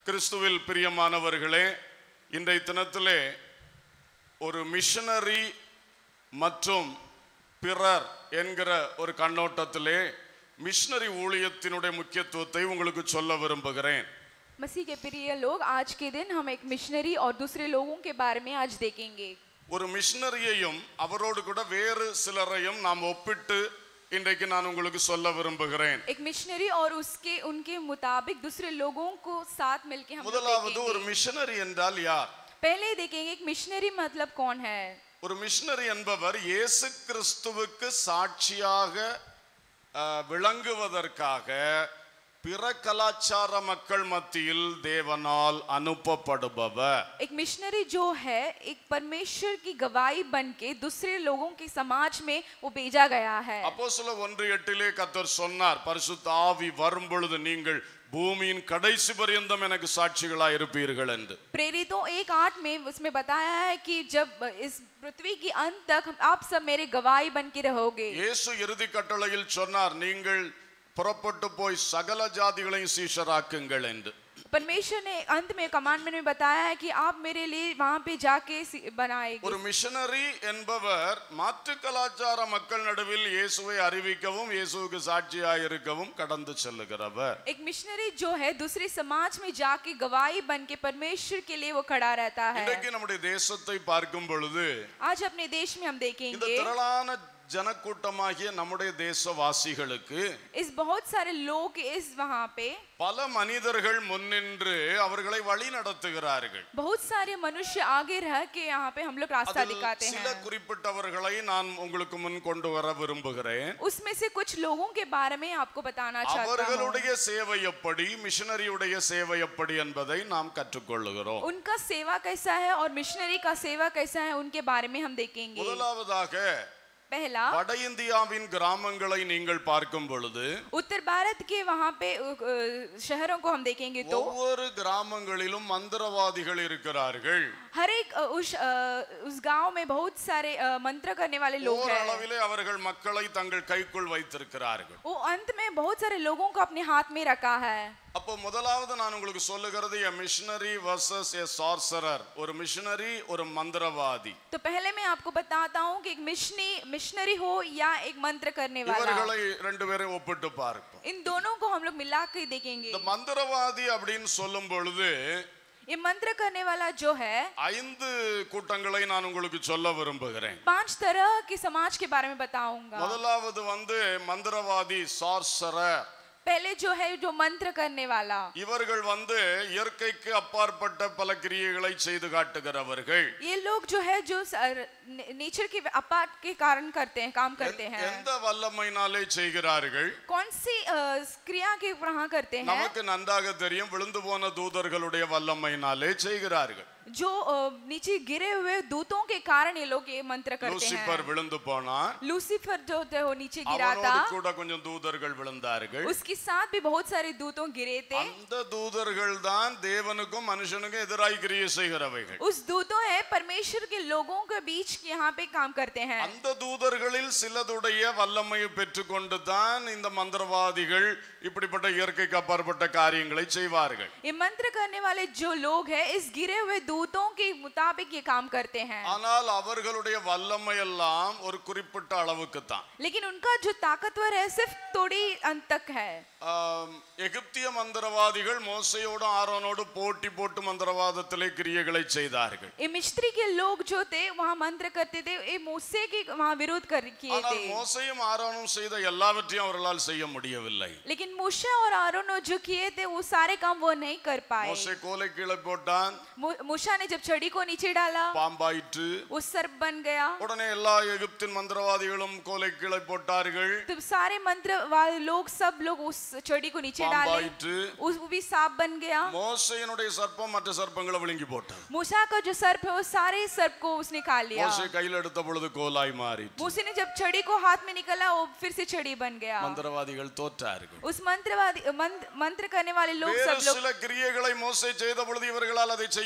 கிறிஸ்துவில் பிரியமானவர்களே இன்றைய தினத்திலே ஒரு மிஷனரி மற்றும் பிறர் என்கிற ஒரு கண்ணோட்டத்திலே மிஷனரி ஊழியத்தினுடைய முக்கியத்துவத்தை உங்களுக்கு சொல்ல விரும்புகிறேன் मसीह के प्रिय लोग आज के दिन हम एक मिशनरी और दूसरे लोगों के बारे में आज देखेंगे ஒரு மிஷனரியையும் அவரோடு கூட வேறு சிலரையும் நாம் ஒப்பிட்டு இன்றைக்கு நான் உங்களுக்கு சொல்ல விரும்புகிறேன் एक मिशनरी और उसके उनके मुताबिक दूसरे लोगों को साथ मिलके हम लोग முதலாவது ஒரு देखेंगे மிஷனரி என்றால் யார் पहले देखेंगे एक मिशनरी मतलब कौन है ஒரு மிஷனரி என்பவர் இயேசு கிறிஸ்துவுக்கு சாட்சியாக அஹ், விளங்குவதற்காக பிற கலாச்சார மக்கள் மத்தியில் தேவனால் அனுப்பப்படுபவர் एक मिशनरी जो है एक परमेश्वर की गवाही बन के दूसरे लोगों के समाज में वो भेजा गया है அப்போஸ்தலர் ஒன்று எட்டிலே கத்தர் சொன்னார் பரிசுத்த ஆவி வரும் பொழுது நீங்கள் பூமியின் கடைசி பரியந்தம் எனக்கு சாட்சிகளாய் இருப்பீர்கள் என்று प्रेरितों एक आठ में उसमें बताया है कि जब इस पृथ्वी की अंत तक हम- आप सब मेरे गवाही बन के रहोगे இயேசு இறுதி கட்டளையில் சொன்னார் நீங்கள் புறப்பட்டு போய் சகல ஜாதிகளையும் சீஷராக்குங்கள் என்று परमेश्वर ने अंत में कमांडमेंट में बताया है कि आप मेरे लिए वहां पे जाके सी- बनाएंगे ஒரு மிஷனரி என்பவர் மாற்று கலாச்சார மக்கள் நடுவில் இயேசுவை அறிவிக்கவும் இயேசுவுக்கு சாட்சியாய் இருக்கவும் கடந்து செல்லுகிறவர் एक मिशनरी जो है दूसरे समाज में जाके गवाही बन के परमेश्वर के लिए वो खड़ा रहता है இன்றைக்கு நம்முடைய தேசத்தை பார்க்கும் பொழுது आज अपने देश में हम இந்த देखेंगे திரளான ஜனக்கூட்டமாகிய நம்முடைய தேசவாசிகளுக்கு इस बहुत सारे लोग इस वहां पे பல மனிதர்கள் முன்னின்று அவர்களை வழி நடத்துகிறார்கள் बहुत सारे मनुष्य आगे रह के यहाँ पे हम लोग रास्ता அதில் दिखाते சில हैं குறிப்பிட்டவர்களை நான் உங்களுக்கு முன் கொண்டு வர விரும்புகிறேன் उसमें से कुछ लोगों के बारे में आपको बताना चाहता हूँ அவர்களுடைய சேவை எப்படி மிஷனரியுடைய சேவை எப்படி என்பதை நாம் கற்றுக்கொள்ளுகிறோம் उनका सेवा कैसा है और मिशनरी का सेवा कैसा है उनके बारे में हम देखेंगे முதலாவதாக पहला வட இந்தியாவின் கிராமங்களை நீங்கள் பார்க்கும் பொழுது उत्तर भारत के वहाँ पे अ, अ, शहरों को हम देखेंगे तो ஒவ்வொரு கிராமங்களிலும் மந்திரவாதிகள் இருக்கிறார்கள் हर एक अ, उस अ, उस गांव में बहुत सारे अ, मंत्र करने वाले लोग हैं ஓரளவிலே அவர்கள் மக்களை தங்கள் கைக்குள் வைத்திருக்கிறார்கள் वो अंत में बहुत सारे लोगों को अपने हाथ में रखा है அப்போ முதலாவது நான் உங்களுக்கு சொல்லுகிறது a missionary versus a sorcerer ஒரு மிஷனரி ஒரு மந்திரவாதி तो पहले मैं आपको बताता हूँ कि एक मिशनी मिशनरी हो या एक मंत्र करने वाला இவர்களை ரெண்டு பேரும் ஒப்பிட்டு பார்ப்போம் इन दोनों को हम लोग मिला के देखेंगे இந்த மந்திரவாதி அப்படின்னு சொல்லும் பொழுது ये मंत्र करने वाला जो है ஐந்து கூட்டங்களை நான் உங்களுக்கு சொல்ல விரும்புகிறேன் पांच तरह के समाज के बारे में बताऊंगा முதலாவது வந்து மந்திரவாதி சார்சரர் पहले जो है जो मंत्र करने वाला இவர்கள் வந்து இயற்கைக்கு அப்பாற்பட்ட பல கிரியைகளை செய்து காட்டுகிறவர்கள் ये लोग जो है जो नेचर के अपार्ट के कारण करते हैं काम करते हैं எந்த வல்லமையினாலே செய்கிறார்கள் कौन सी अ, क्रिया के वहाँ करते हैं நமக்கு நன்றாக தெரியும் விழுந்து போன தூதர்களுடைய வல்லமையினாலே செய்கிறார்கள் जो अ, नीचे गिरे हुए दूतों के कारण ये लोग ये मंत्र करते லூசிபர் हैं விழுந்து போனா लूसीफर जो थे वो नीचे गिरा அவனோடு था கூட கொஞ்சம் தூதர்கள் விழுந்தார்கள் उसके साथ भी बहुत सारे दूतों गिरे थे அந்த தூதர்கள் தான் தேவனுக்கும் மனுஷனுக்கும் எதிராய் கிரியை செய்கிறவைகள் उस दूतों है परमेश्वर के लोगों के बीच यहाँ पे काम करते हैं அந்த தூதர்களில் சிலதுடைய வல்லமையை பெற்றுக்கொண்டு தான் இந்த மந்திரவாதிகள் இப்படிப்பட்ட இயற்கைக்கு அப்பாற்பட்ட காரியங்களை செய்வார்கள் ये मंत्र करने वाले जो लोग हैं इस गिरे हुए दूतों के मुताबिक ये काम करते हैं ஆனால் அவர்களுடைய வல்லமை எல்லாம் ஒரு குறிப்பிட்ட அளவுக்கு தான் लेकिन उनका जो ताकतवर है सिर्फ थोड़ी अंत तक है ஆம், எகிப்திய மந்திரவாதிகள் மோசையோடும் ஆரோனோடு போட்டி போட்டு மந்திரவாதத்திலே கிரியைகளை செய்தார்கள் ये मिस्त्री के लोग जो थे वहाँ मंत्र करते थे ये मूसे के वहाँ विरोध कर किए ஆனால் थे மோசையும் ஆரோனும் செய்த எல்லாவற்றையும் அவர்களால் செய்ய முடியவில்லை लेकिन मूसा और आरोन जो किए थे वो सारे काम वो नहीं कर पाए மோசை கோலை கீழே போட்டான் मू- मूसा ने जब छड़ी को नीचे डाला பாம்பாயிற்று वो सर्प बन गया உடனே எல்லா எகிப்தின் மந்திரவாதிகளும் கோலை கீழே போட்டார்கள் तो सारे मंत्र वाले लोग सब लोग उस छड़ी को नीचे डाले பாம்பாயிற்று उस वो भी सांप बन गया மோசையினுடைய சர்ப்பம் மற்ற சர்ப்பங்களை விழுங்கி போட்டது मूसा का जो सर्प है वो सारे सर्प को उसने खा लिया மோசை கையில் எடுத்த பொழுது கோலாய் மாறி मूसे ने जब छड़ी को हाथ में निकला वो फिर से छड़ी बन गया மந்திரவாதிகள் தோற்றார்கள் उस मंत्रवादी मंत्र, मंत्र करने वाले लोग வேறு सब लोग சில கிரியைகளை மோசை செய்த பொழுது இவர்களால் அதை செய்ய முடியவில்லை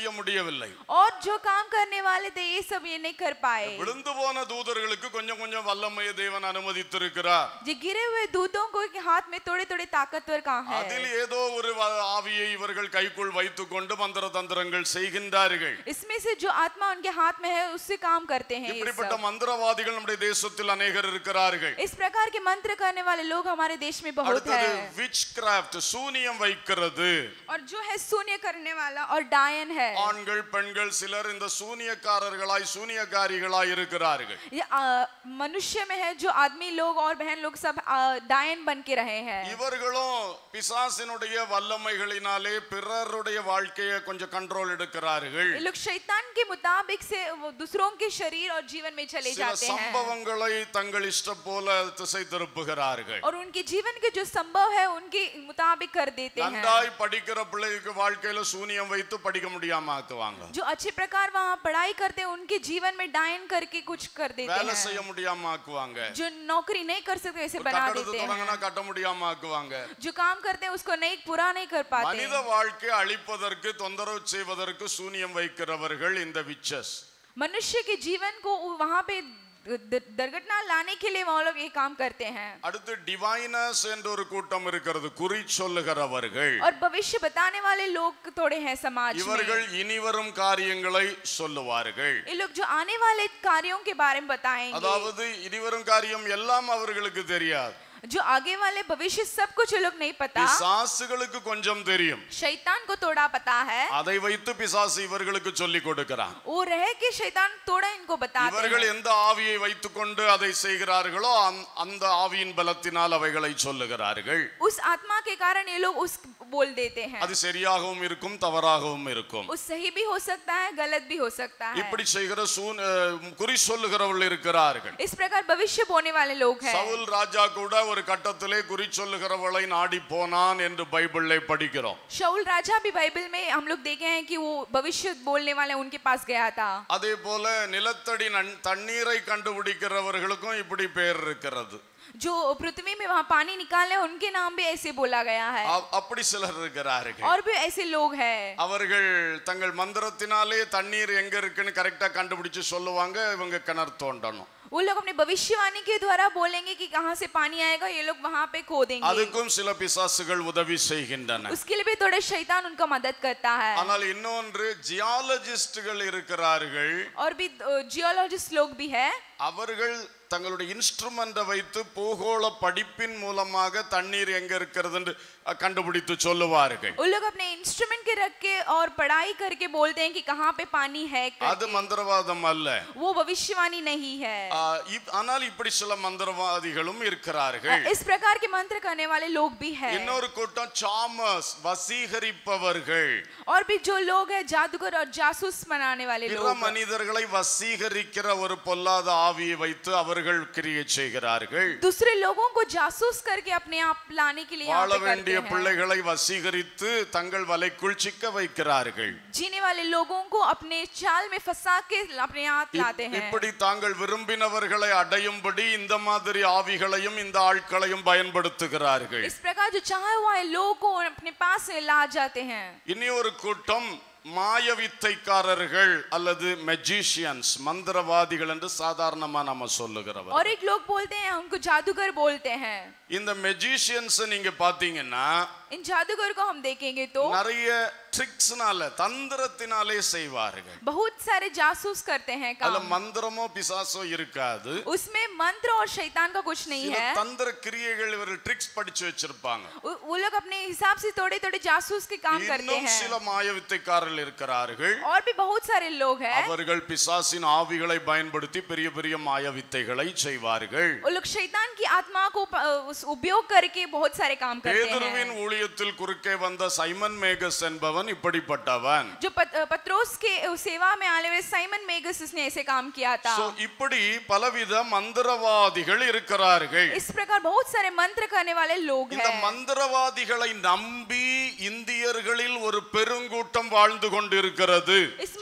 முடியவில்லை और जो काम करने वाले थे ये सब ये नहीं कर पाए விழுந்து போன தூதர்களுக்கு கொஞ்சம் கொஞ்சம் வல்லமையை தேவன் அனுமதித்திருக்கிறார் जो गिरे हुए दूतों को के हाथ में थोड़े थोड़े ताकतवर कहाँ है அதில் ஏதோ ஒரு வ- ஆவியை இவர்கள் கைக்குள் வைத்துக் கொண்டு மந்திர தந்திரங்கள் செய்கின்றார்கள் इसमें से जो आत्मा उनके हाथ में है उससे काम करते हैं ये இப்படிப்பட்ட सब। மந்திரவாதிகள் நம்முடைய தேசத்தில் அநேகர் இருக்கிறார்கள் इस प्रकार के मंत्र करने वाले लोग हमारे देश में बहुत அடுத்தது है விச் கிராஃப்ட் சூனியம் வைக்கிறது और जो है शून्य करने वाला और डायन है ஆண்கள் பெண்கள் சிலர் இந்த சூனியக்காரர்களாய் சூனியக்காரிகளாய் இருக்கிறார்கள் ये आ, मनुष्य में है जो आदमी लोग और बहन लोग सब आ, डायन बन के रहे हैं இவர்களும் பிசாசினுடைய வல்லமைகளினாலே பிறருடைய வாழ்க்கையை கொஞ்சம் கண்ட்ரோல் எடுக்கிறார்கள் ये लोग शैतान के मुताबिक से वो दूसरों के शरीर और जीवन में चले சில जाते हैं சம்பவங்களை தங்கள் இஷ்டம் போல திசை திருப்புகிறார்கள் और उनके जीवन के जो संभव है उनके मुताबिक कर देते हैं நன்றாய் படிக்கிற பிள்ளைக்கு வாழ்க்கையில சூனியம் வைத்து படிக்க முடியாம ஆக்குவாங்க जो अच्छे प्रकार वहाँ पढ़ाई करते हैं उनके जीवन में डायन करके कुछ कर देते வேலை हैं செய்ய முடியாம ஆக்குவாங்க जो नौकरी नहीं कर सकते वैसे ஒரு बना கட்டடத்தை देते தொடங்கினா हैं கட்ட முடியாம ஆக்குவாங்க जो काम करते हैं उसको नहीं पूरा नहीं कर पाते மனித வாழ்க்கை அழிப்பதற்கு தொந்தரவு செய்வதற்கு சூனியம் வைக்கிறவர்கள் இந்த விச்சஸ் मनुष्य के जीवन को वहाँ पे द- दुर्घटना लाने के लिए वो लोग ये काम करते हैं அடுத்து டிவைனஸ் என்ற ஒரு கூட்டம் இருக்கிறது குறி சொல்லுகிறவர்கள் और भविष्य बताने वाले लोग थोड़े हैं समाज இவர்கள் में இனிவரும் காரியங்களை சொல்லுவார்கள் ये लोग जो आने वाले कार्यों के बारे में बताएंगे அதாவது இனிவரும் காரியம் எல்லாம் அவர்களுக்கு தெரியாது जो आगे वाले भविष्य सब कुछ ये लोग नहीं पता பிசாசுகளுக்கு கொஞ்சம் தெரியும் शैतान को थोड़ा पता है அதை வைத்து பிசாசு இவர்களுக்கு சொல்லிக் கொடுக்கிறான் वो रह के शैतान थोड़ा इनको बताते இவர்கள் हैं எந்த ஆவியை வைத்துக்கொண்டு அதை செய்கிறார்களோ அந்த- அந்த ஆவியின் பலத்தினால் அவைகளை சொல்லுகிறார்கள் उस आत्मा के कारण ये लोग उस बोल देते हैं அது சரியாகவும் இருக்கும் தவறாகவும் இருக்கும் उस सही भी हो सकता है गलत भी हो सकता है இப்படி செய்கிற சூன் அஹ், குறி சொல்லுகிறவர்கள் இருக்கிறார்கள் इस प्रकार भविष्य बोलने वाले लोग हैं சவுல் ராஜா கூட ஒரு கட்டத்திலே குறி சொல்லுகிறவளை நாடி போனான் என்று பைபிளை படிக்கிறோம் शाउल राजा भी बाइबल में हम लोग देखे हैं कि वो भविष्य बोलने वाले उनके पास गया था அதே போல நிலத்தடி நன்- தண்ணீரை கண்டுபிடிக்கிறவர்களுக்கும் இப்படி பேர் இருக்கிறது जो पृथ्वी में वहाँ पानी निकाले उनके नाम भी ऐसे बोला गया है அ- அப்படி சிலர் இருக்கிறார்கள் और भी ऐसे लोग हैं அவர்கள் தங்கள் மந்திரத்தினாலே தண்ணீர் எங்க இருக்குன்னு கரெக்டா கண்டுபிடிச்சு சொல்லுவாங்க இவங்க கிணறு தோண்டணும் वो लोग अपने भविष्यवाणी के द्वारा बोलेंगे कि कहाँ से पानी आएगा ये लोग वहाँ पे खोदेंगे அதுக்கும் சில பிசாசுகள் உதவி செய்கின்றன उसके लिए भी थोड़े शैतान उनका मदद करता है ஆனால் இன்னொன்று ஜியாலஜிஸ்டுகள் இருக்கிறார்கள் और भी जियोलॉजिस्ट लोग भी है அவர்கள் தங்களுடைய இன்ஸ்ட்ருமெண்ட்டை வைத்து பூகோள படிப்பின் மூலமாக தண்ணீர் எங்க இருக்கிறது என்று அஹ், கண்டுபிடித்து சொல்லுவார்கள் वो लोग अपने इंस्ट्रूमेंट के रख के और पढ़ाई करके बोलते हैं कि कहाँ पे पानी है அது करके। மந்திரவாதம் அல்ல वो भविष्यवाणी नहीं है ஆஹ், இப்- ஆனால் இப்படி சில மந்திரவாதிகளும் இருக்கிறார்கள் इस प्रकार के मंत्र करने वाले लोग भी है இன்னொரு கூட்டம் சாமஸ் வசீகரிப்பவர்கள் और भी जो लोग है जादूगर और जासूस बनाने वाले பிற लोग மனிதர்களை வசீகரிக்கிற ஒரு பொல்லாத ஆவியை வைத்து அவர்கள் கிரியை செய்கிறார்கள் दूसरे लोगों को जासूस करके अपने आप लाने के लिए यहाँ வாழ पे करते வேண்டிய हैं பிள்ளைகளை வசீகரித்து தங்கள் வலைக்குள் சிக்க வைக்கிறார்கள் जीने वाले लोगों को अपने चाल में फंसा के अपने हाथ இப்- लाते हैं இப்படி தாங்கள் விரும்பினவர்களை அடையும்படி இந்த மாதிரி ஆவிகளையும் இந்த ஆட்களையும் பயன்படுத்துகிறார்கள் इस प्रकार जो चाहे हुआ है लोगों को अपने पास से ला जाते हैं இனி ஒரு கூட்டம் மாயவித்தைக்காரர்கள் அல்லது மெஜிஷியன்ஸ் மந்திரவாதிகள் என்று சாதாரணமா நம்ம சொல்லுகிறவர் और एक लोग बोलते हैं उनको जादूगर बोलते हैं இந்த மெஜிஷியன்ஸ் நீங்க பாத்தீங்கன்னா इन जादूगर को हम देखेंगे तो நிறைய ட்ரிக்ஸ்னால தந்திரத்தினாலே செய்வார்கள் बहुत सारे जासूस करते हैं அதுல काम மந்திரமோ பிசாசோ இருக்காது उसमें मंत्र और शैतान का कुछ नहीं சில है தந்திர கிரியைகள் இவர்கள் ட்ரிக்ஸ் படிச்சு வச்சிருப்பாங்க वो- वो लोग अपने हिसाब से थोड़े थोड़े जासूस के काम करते இன்னும் हैं சில மாயவித்தைக்காரர்கள் இருக்கிறார்கள் और भी बहुत सारे लोग हैं அவர்கள் பிசாசின் ஆவிகளை பயன்படுத்தி பெரிய பெரிய மாயவித்தைகளை செய்வார்கள் वो लोग शैतान की आत्मा को प- उस उपयोग करके बहुत सारे काम करते பேதுருவின் हैं ஊழியத்தில் குறுக்கே வந்த சைமன் மேகஸ் என்பவன் இப்படிப்பட்டவன் जो पत, पत्रोस के सेवा में आने वाले साइमन मेगस उसने ऐसे काम किया था So, இப்படி பலவித மந்திரவாதிகள் இருக்கிறார்கள் इस प्रकार बहुत सारे मंत्र करने वाले लोग இந்த हैं மந்திரவாதிகளை நம்பி இந்தியர்களில் ஒரு பெருங்கூட்டம் வாழ்ந்து கொண்டிருக்கிறது इस मंत्र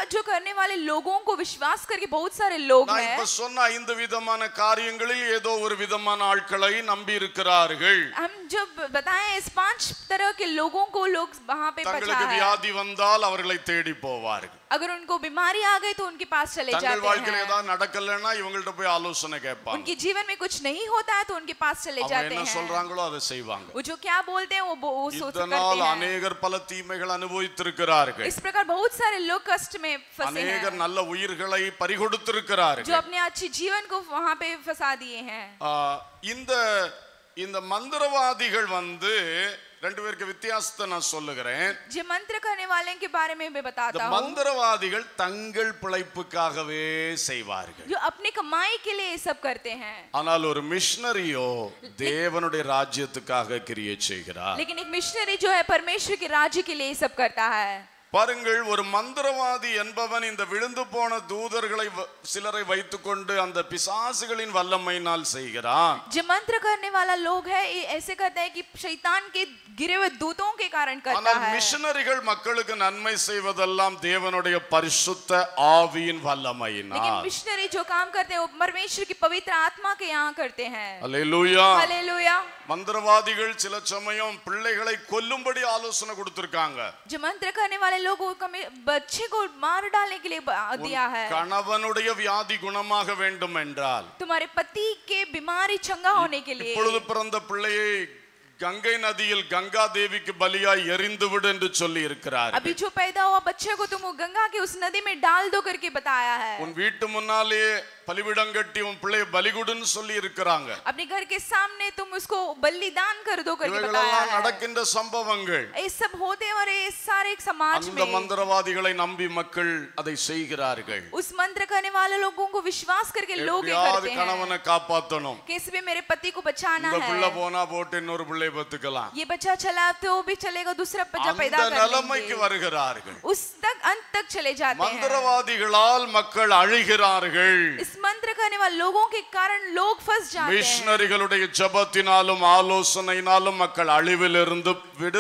जो करने वाले लोगों को विश्वास करके बहुत सारे लोग நான் हैं இப்ப சொன்ன ஐந்து விதமான காரியங்களில் ஏதோ ஒரு விதமான ஆட்களை நம்பி இருக்கிறார்கள் हम जब बताएं इस पांच तरह के लोगों को लोग वहां पे पछा தங்களுக்கு है வியாதி வந்தால் அவர்களை தேடி போவார்கள் अगर उनको बीमारी आ गई तो उनके पास चले தங்கள் जाते வாழ்க்கையில் हैं ஏதாவது நடக்கலைன்னா இவங்கள்ட்ட போய் ஆலோசனை கேட்பாங்க उनके जीवन में कुछ नहीं होता है तो उनके पास चले அவங்க जाते என்ன हैं சொல்றாங்களோ அதை செய்வாங்க वो जो क्या बोलते हैं वो वो वो सोच இதனால் करते हैं அநேகர் பல தீமைகள் அனுபவித்திருக்கிறார்கள் इस प्रकार बहुत सारे लोग कष्ट में फंसे அநேகர் हैं நல்ல உயிர்களை जो பறிகொடுத்திருக்கிறார்கள் अपने अच्छे जीवन को वहां पे फंसा दिए हैं ஆ, இந்த இந்த மந்திரவாதிகள் வந்து ரெண்டு பேருக்கு வித்தியாசத்தை நான் சொல்லுகிறேன் जो मंत्र करने वाले के बारे में मैं இந்த बताता हूँ மந்திரவாதிகள் தங்கள் பிழைப்புக்காகவே செய்வார்கள் जो अपनी कमाई के लिए ये सब करते हैं ஆனால் ஒரு மிஷனரியோ தேவனுடைய ராஜ்யத்துக்காக கிரியை செய்கிறார் लेकिन एक मिशनरी जो है परमेश्वर के राज्य के लिए ये सब करता है பாருங்கள் ஒரு மந்திரவாதி என்பவன் இந்த விழுந்து போன தூதர்களை வ- சிலரை வைத்துக்கொண்டு அந்த பிசாசுகளின் வல்லமையினால் செய்கிறான் जो मंत्र करने वाला लोग है ये ऐसे करता है कि शैतान के गिरे हुए दूतों के कारण करता ஆனால் है மிஷனரிகள் மக்களுக்கு நன்மை செய்வதெல்லாம் தேவனுடைய பரிசுத்த ஆவியின் लेकिन வல்லமையினால் मिशनरी जो काम करते हैं वो परमेश्वर की पवित्र आत्मा के यहाँ करते हैं அல்லேலூயா हालेलुया மந்திரவாதிகள் சில சமயம் பிள்ளைகளை கொல்லும்படி ஆலோசனை கொடுத்திருக்காங்க जो मंत्र करने वाले लोग वो कमी- बच्चे को मार डालने के लिए ब- दिया है கணவனுடைய வியாதி குணமாக வேண்டும் என்றால் तुम्हारे पति के बीमारी चंगा होने के लिए இப்பொழுது பிறந்த பிள்ளையை கங்கை நதியில் கங்கா தேவிக்கு பலியாய் எரிந்து விடு என்று சொல்லி இருக்கிறார் अभी जो पैदा हुआ बच्चे को तुम वो गंगा की उस नदी में डाल दो करके बताया है உன் வீட்டு முன்னாலே பலிபிடம் கட்டி உன் பிள்ளையை பலிகுடுன்னு சொல்லி இருக்கிறாங்க अपने घर के सामने तुम उसको बलिदान कर दो करके बताया இவைகளெல்லாம் है நடக்கின்ற சம்பவங்கள் ये सब होते हैं और ये सारे एक समाज அந்த में மந்திரவாதிகளை நம்பி மக்கள் அதை செய்கிறார்கள் उस मंत्र करने वाले लोगों को विश्वास करके लोग ये எப்படியாவது करते हैं கணவனை காப்பாத்தணும் कैसे भी मेरे पति को बचाना இந்த பிள்ளை है போனா போட்டு இன்னொரு பிள்ளை பத்துக்கலாம் ये बच्चा चला तो वो भी चलेगा दूसरा बच्चा पैदा அந்த कर நிலைமைக்கு लेंगे வருகிறார்கள் उस तक अंत तक चले जाते हैं மந்திரவாதிகளால் மக்கள் அழுகிறார்கள் इस मंत्र करने वाले लोगों के कारण लोग फंस जाते हैं மிஷனரிகளுடைய ஜபத்தினாலும் ஆலோசனையினாலும் மக்கள் அழிவிலிருந்து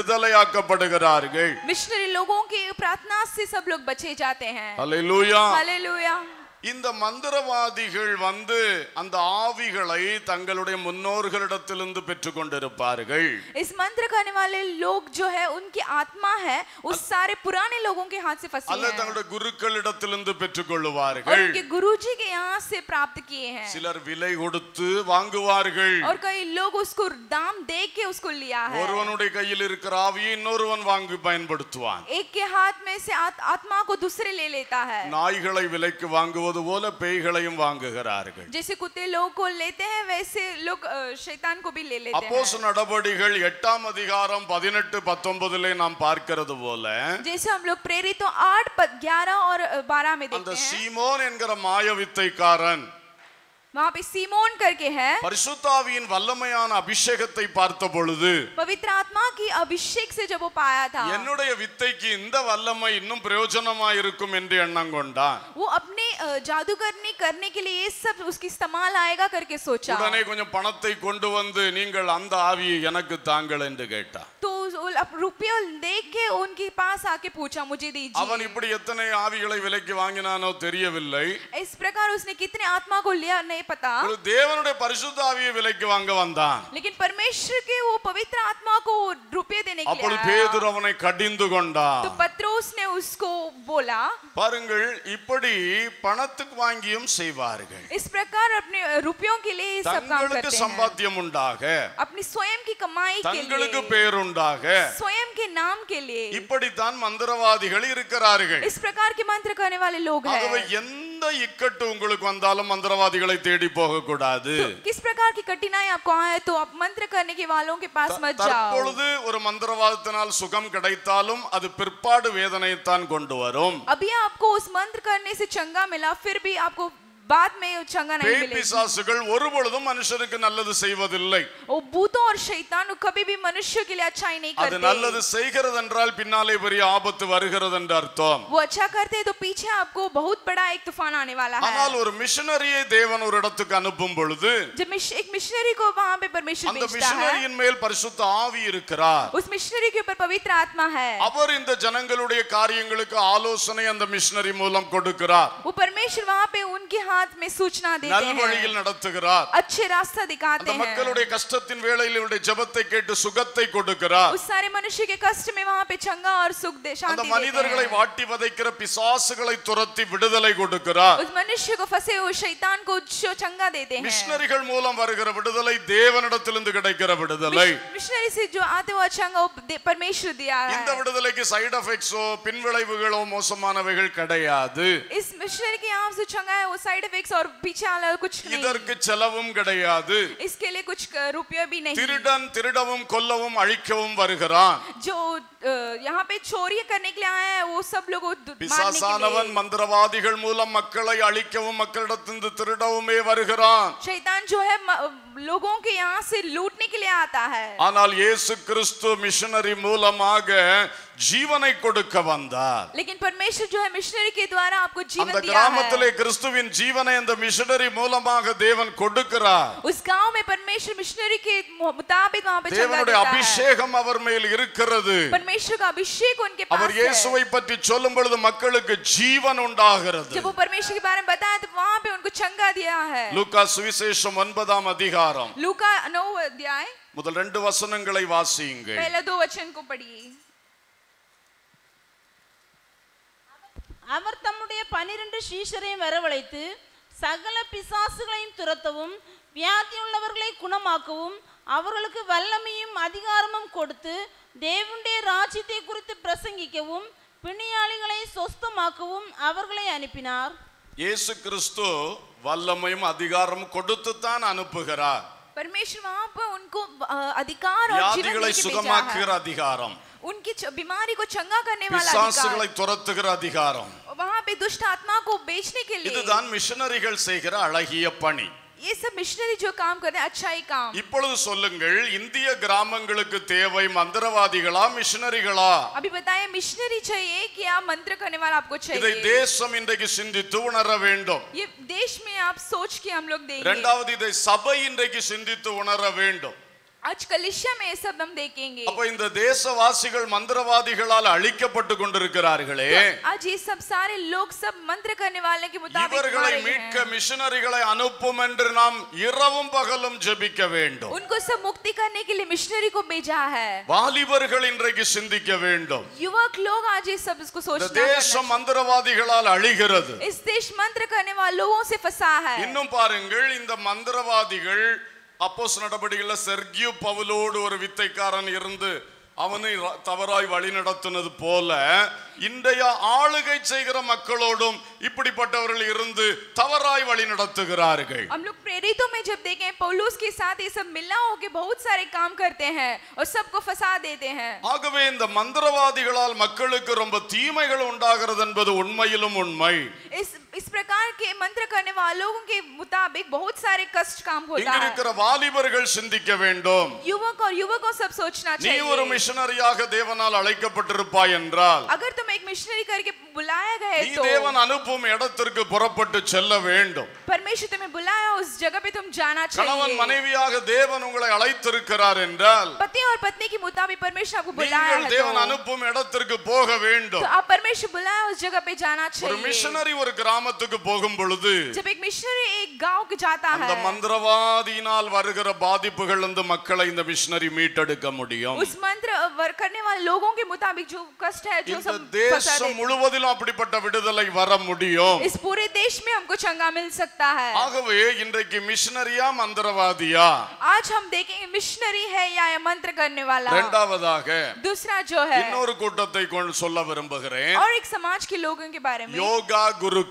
விடுதலையாக்கப்படுகிறார்கள் मिशनरी लोगों की प्रार्थना से सब लोग बचे जाते हैं அல்லேலூயா हालेलुया இந்த மந்திரவாதிகள் வந்து அந்த ஆவிகளை தங்களுடைய முன்னோர்களிடத்திலிருந்து பெற்றுக்கொண்டிருப்பார்கள் इस मंत्र करने वाले लोग जो है उनकी आत्मा है उस सारे पुराने लोगों के हाथ से फंसी அல்லது है தங்களுடைய குருக்களிடத்திலிருந்து और பெற்றுக்கொள்ளுவார்கள் उनके गुरुजी के यहाँ से प्राप्त किए हैं சிலர் விலை கொடுத்து வாங்குவார்கள் और कई लोग उसको दाम दे के उसको लिया है ஒருவனுடைய கையில் இருக்கிற ஆவியை இன்னொருவன் வாங்கி பயன்படுத்துவான் एक के हाथ में से आत, आत्मा को दूसरे ले लेता है நாய்களை விலைக்கு வாங்குவது போல பேய்களையும் வாங்குகிறார்கள் जैसे कुत्ते लोग को लेते हैं वैसे लोग अ, शैतान को भी ले लेते அப்போஸ் हैं நடபடிகள் எட்டாம் அதிகாரம் பதினெட்டு பத்தொன்பதுல நாம் பார்க்கிறது போல जैसे हम लोग प्रेरित तो आठ ग्यारह और बारह में அந்த देखते हैं சீமோன் என்கிற மாயவித்தைக்காரன் वहां पे सीमोन करके है பரிசுத்தாவியின் வல்லமையான அபிஷேகத்தை பார்த்த பொழுது पवित्र आत्मा की अभिषेक से जब वो पाया था என்னுடைய வித்தைக்கு இந்த வல்லமை இன்னும் பிரயோஜனமா இருக்கும் என்று எண்ணம் கொண்டான் वो अपने अ, जादूगरनी करने के लिए ये सब उसकी इस्तेमाल आएगा करके सोचा உடனே கொஞ்சம் பணத்தை கொண்டு வந்து நீங்கள் அந்த ஆவியை எனக்கு தாங்கள் என்று கேட்டான் तो उस- अब रुपये देख के उनके पास आके पूछा मुझे அவன் दीजिए இப்படி எத்தனை ஆவிகளை விலைக்கு வாங்கினானோ தெரியவில்லை इस प्रकार उसने कितने आत्मा को लिया नहीं पता ஒரு தேவனுடைய பரிசுத்த ஆவியை விலைக்கு வாங்க வந்தான் लेकिन परमेश्वर के वो पवित्र आत्मा को रुपये देने के लिए அப்பொழுது आया। பேதுரு அவனை கடிந்து கொண்டான் तो पत्रोस ने उसको बोला பாருங்கள் இப்படி பணத்துக்கு வாங்கியும் செய்வார்கள் इस प्रकार अपने रुपयों के लिए ये सब काम தங்களுக்கு करते हैं சம்பாத்தியம் உண்டாக अपनी स्वयं की कमाई के தங்களுக்கு लिए பேருண்டாக स्वयं के नाम के लिए இப்படித்தான் மந்திரவாதிகள் இருக்கிறார்கள் इस प्रकार के मंत्र करने वाले लोग ஆகவே हैं எந்த இக்கட்டு உங்களுக்கு வந்தாலும் மந்திரவாதிகளை தேடி போக கூடாது तो किस प्रकार की कठिनाई आपको आए तो आप मंत्र करने के वालों के पास मत जाओ தற்பொழுது ஒரு மந்திரவாதத்தினால் சுகம் கிடைத்தாலும் அது பிற்பாடு வேதனையைத்தான் கொண்டு வரும் अभी आपको उस मंत्र करने से चंगा मिला फिर भी आपको बाद में चंगा नहीं பேய் मिलेगा பிசாசுகள் ஒரு பொழுதும் மனுஷருக்கு நல்லது செய்வதில்லை वो भूतों और शैतान को कभी भी मनुष्य के लिए अच्छाई नहीं அது करते நல்லது செய்கிறது என்றால் பின்னாலே பெரிய ஆபத்து வருகிறது என்று அர்த்தம் वो अच्छा करते हैं तो पीछे आपको बहुत बड़ा एक तूफान आने वाला है ஆனால் ஒரு மிஷனரியை தேவன் ஒரு இடத்துக்கு அனுப்பும் பொழுது जब मिश, एक मिशनरी को वहां पे परमेश्वर அந்த भेजता है மிஷனரியின் மேல் பரிசுத்த ஆவி இருக்கிறார் उस मिशनरी के ऊपर पवित्र आत्मा है அவர் இந்த ஜனங்களுடைய காரியங்களுக்கு ஆலோசனை அந்த மிஷனரி மூலம் கொடுக்கிறார் वो परमेश्वर वहां पे उनके हाथ में सूचना देते நல்வழியில் हैं நடத்துகிறார் अच्छे रास्ता அந்த दिखाते हैं மக்களுடைய கஷ்டத்தின் வேளையில் இவருடைய ஜெபத்தை கேட்டு சுகத்தை கொடுக்கிறார் उस सारे मनुष्य के कष्ट में वहां पे चंगा और सुख दे அந்த शांति देते மனிதர்களை हैं வாட்டி வதைக்கிற பிசாசுகளை துரத்தி விடுதலை கொடுக்கிறார் उस मनुष्य को फंसे हुए शैतान को जो चंगा देते हैं மிஷனரிகள் மூலம் வருகிற விடுதலை தேவனிடத்திலிருந்து கிடைக்கிற விடுதலை मिशनरी से जो आते हुआ चंगा वो दे- परमेश्वर दिया இந்த है விடுதலைக்கு சைடு எஃபெக்ட்ஸோ பின்விளைவுகளோ மோசமானவைகள் கிடையாது इस मिशनरी के यहाँ से चंगा है वो साइड इफेक्ट्स और पीछे वाला कुछ नहीं இதற்கு செலவும் கிடையாது इसके लिए कुछ क- रुपया भी नहीं திருடன் திருடவும் கொல்லவும் அழிக்கவும் வருகிறான் जो अ, यहाँ पे चोरी करने के लिए आए हैं वो सब लोगों को दु- मारने के பிசாசானவன் लिए மந்திரவாதிகள் மூலம் மக்களை அழிக்கவும் மக்களிடத்திலிருந்து திருடவுமே வருகிறான் शैतान जो है म- लोगों के यहाँ से लूटने के लिए आता है ஆனால் இயேசு கிறிஸ்து மிஷனரி மூலமாக ஜீவனை கொடுக்க வந்தார் लेकिन परमेश्वर जो है मिशनरी के द्वारा आपको அந்த जीवन दिया கிராமத்திலே है கிறிஸ்துவின் ஜீவனை அந்த மிஷனரி மூலமாக தேவன் கொடுக்கிறார் उस गांव में परमेश्वर मिशनरी के मु- मुताबिक वहाँ पे चंगा தேவனுடைய देता है அபிஷேகம் அவர் மேல் இருக்கிறது परमेश्वर का अभिषेक उनके पास அவர் है இயேசுவை பற்றி சொல்லும் பொழுது மக்களுக்கு ஜீவன் உண்டாகிறது जब वो परमेश्वर के बारे में बताया तो वहाँ पे उनको चंगा दिया है லூக்கா சுவிசேஷம் ஒன்பதாம் அதிகாரம் लूका नौ अध्याय முதல் ரெண்டு வசனங்களை வாசியுங்கள் पहला दो वचन को पढ़िए அவர் தம்முடைய பனிரெண்டு சீஷரையும் வரவழைத்து சகல பிசாசுகளையும் துரத்தவும் வியாதியுள்ளவர்களை குணமாக்கவும் அவர்களுக்கு வல்லமையும் அதிகாரமும் கொடுத்து தேவனுடைய ராஜ்யத்தை குறித்து பிரசங்கிக்கவும் பிணியாளிகளை சொஸ்தமாக்கவும் அவர்களை அனுப்பினார் இயேசு கிறிஸ்து வல்லமையும் அதிகாரம் கொடுத்துத்தான் அனுப்புகிறார் परमेश्वर वहाँ पर उनको अ, अधिकार और जीवन வியாதிகளை देके भेजा சுகமாக்குகிற है அதிகாரம் उनकी च- बीमारी को चंगा करने वाला பிசாசுகளை अधिकार துரத்துகிற அதிகாரம் वहाँ पे दुष्ट आत्मा को बेचने के लिए இதுதான் மிஷனரிகள் செய்கிற அழகிய பணி ये सब मिशनरी जो काम करते हैं अच्छा ही काम இப்பொழுது சொல்லுங்கள் இந்திய கிராமங்களுக்கு தேவை மந்திரவாதிகளா மிஷனரிகளா अभी बताइए मिशनरी चाहिए कि आप मंत्र करने वाला आपको இதை चाहिए தேசம் இன்றைக்கு சிந்தித்து உணர வேண்டும் ये देश में आप सोच के हम लोग देंगे இரண்டாவது இதை சபை இன்றைக்கு சிந்தித்து உணர வேண்டும் आज कलिशा में ये सब हम देखेंगे அப்ப இந்த தேசவாசிகள் மந்திரவாதிகளால் அழிக்கப்பட்டு கொண்டிருக்கிறார்களே आज ये सब सारे लोग सब मंत्र करने वाले के मुताबिक இவர்களை मारे மீட்க हैं। மிஷனரிகளை அனுப்பும் என்று நாம் இரவும் பகலும் ஜெபிக்க வேண்டும் उनको सब मुक्ति करने के लिए मिशनरी को भेजा है வாலிபர்கள் இன்றைக்கு சிந்திக்க வேண்டும் युवक लोग आज ये सब इसको இந்த सोचना தேசம் करना மந்திரவாதிகளால் அழிகிறது चाहिए। इस देश मंत्र करने वाले लोगों से फंसा है இன்னும் பாருங்கள் இந்த மந்திரவாதிகள் அப்போஸ் நடபடிகள்ல செர்கியு பவுலோடு ஒரு வித்தைக்காரன் இருந்து அவனை ர- தவறாய் வழி நடத்தினது போல இன்றைய ஆளுகை செய்கிற மக்களோடும் இப்படிப்பட்டவர்கள் இருந்து தவறாய் வழி நடத்துகிறார்கள் हम लोग प्रेरितों में जब देखें पौलुस के साथ ये सब मिला होके बहुत सारे काम करते हैं और सबको फंसा देते हैं ஆகவே இந்த மந்திரவாதிகளால் மக்களுக்கு ரொம்ப தீமைகள் உண்டாகிறது என்பது உண்மையிலும் உண்மை इस इस प्रकार के मंत्र करने वालों के मुताबिक बहुत सारे कष्ट काम होता இங்க है இருக்கிற வாலிபர்கள் சிந்திக்க வேண்டும் युवक और युवकों सब सोचना நீ ஒரு चाहिए மிஷனரியாக தேவனால் அழைக்கப்பட்டிருப்பாய் என்றால் अगर तुम एक मिशनरी करके बुलाया गए நீ तो தேவன் அனுப்பும் இடத்திற்கு புறப்பட்டு செல்ல வேண்டும் परमेश्वर तुम्हें बुलाया उस जगह पे तुम जाना கணவன் चाहिए மனைவியாக தேவன் உங்களை அழைத்திருக்கிறார் என்றால் पति और पत्नी के मुताबिक परमेश्वर आपको बुलाया நீங்கள் है தேவன் तो, அனுப்பும் இடத்திற்கு போக வேண்டும் तो आप परमेश्वर बुलाया उस जगह पे जाना ஒரு चाहिए மிஷனரி ஒரு கிராமத்துக்கு போகும் பொழுது जब एक मिशनरी एक गांव के जाता அந்த है மந்திரவாதியினால் வருகிற பாதிப்புகள் வந்து மக்களை இந்த மிஷனரி மீட்டெடுக்க முடியும் उस मंत्र वर करने वाले लोगों के मुताबिक जो कष्ट है जो இந்த सब फंसा தேசம் देते முழுவதிலும் அப்படிப்பட்ட விடுதலை வர முடியும் हैं। इस पूरे देश में हमको चंगा मिल सकता है ஆகவே இன்றைக்கு மிஷனரியா மந்திரவாதியா आज हम देखेंगे मिशनरी है या ये मंत्र करने वाला இரண்டாவதாக दूसरा जो है இன்னொரு கூட்டத்தை கொண்டு சொல்ல விரும்புகிறேன் और एक समाज के लोगों के बारे में யோகா குருக்கள்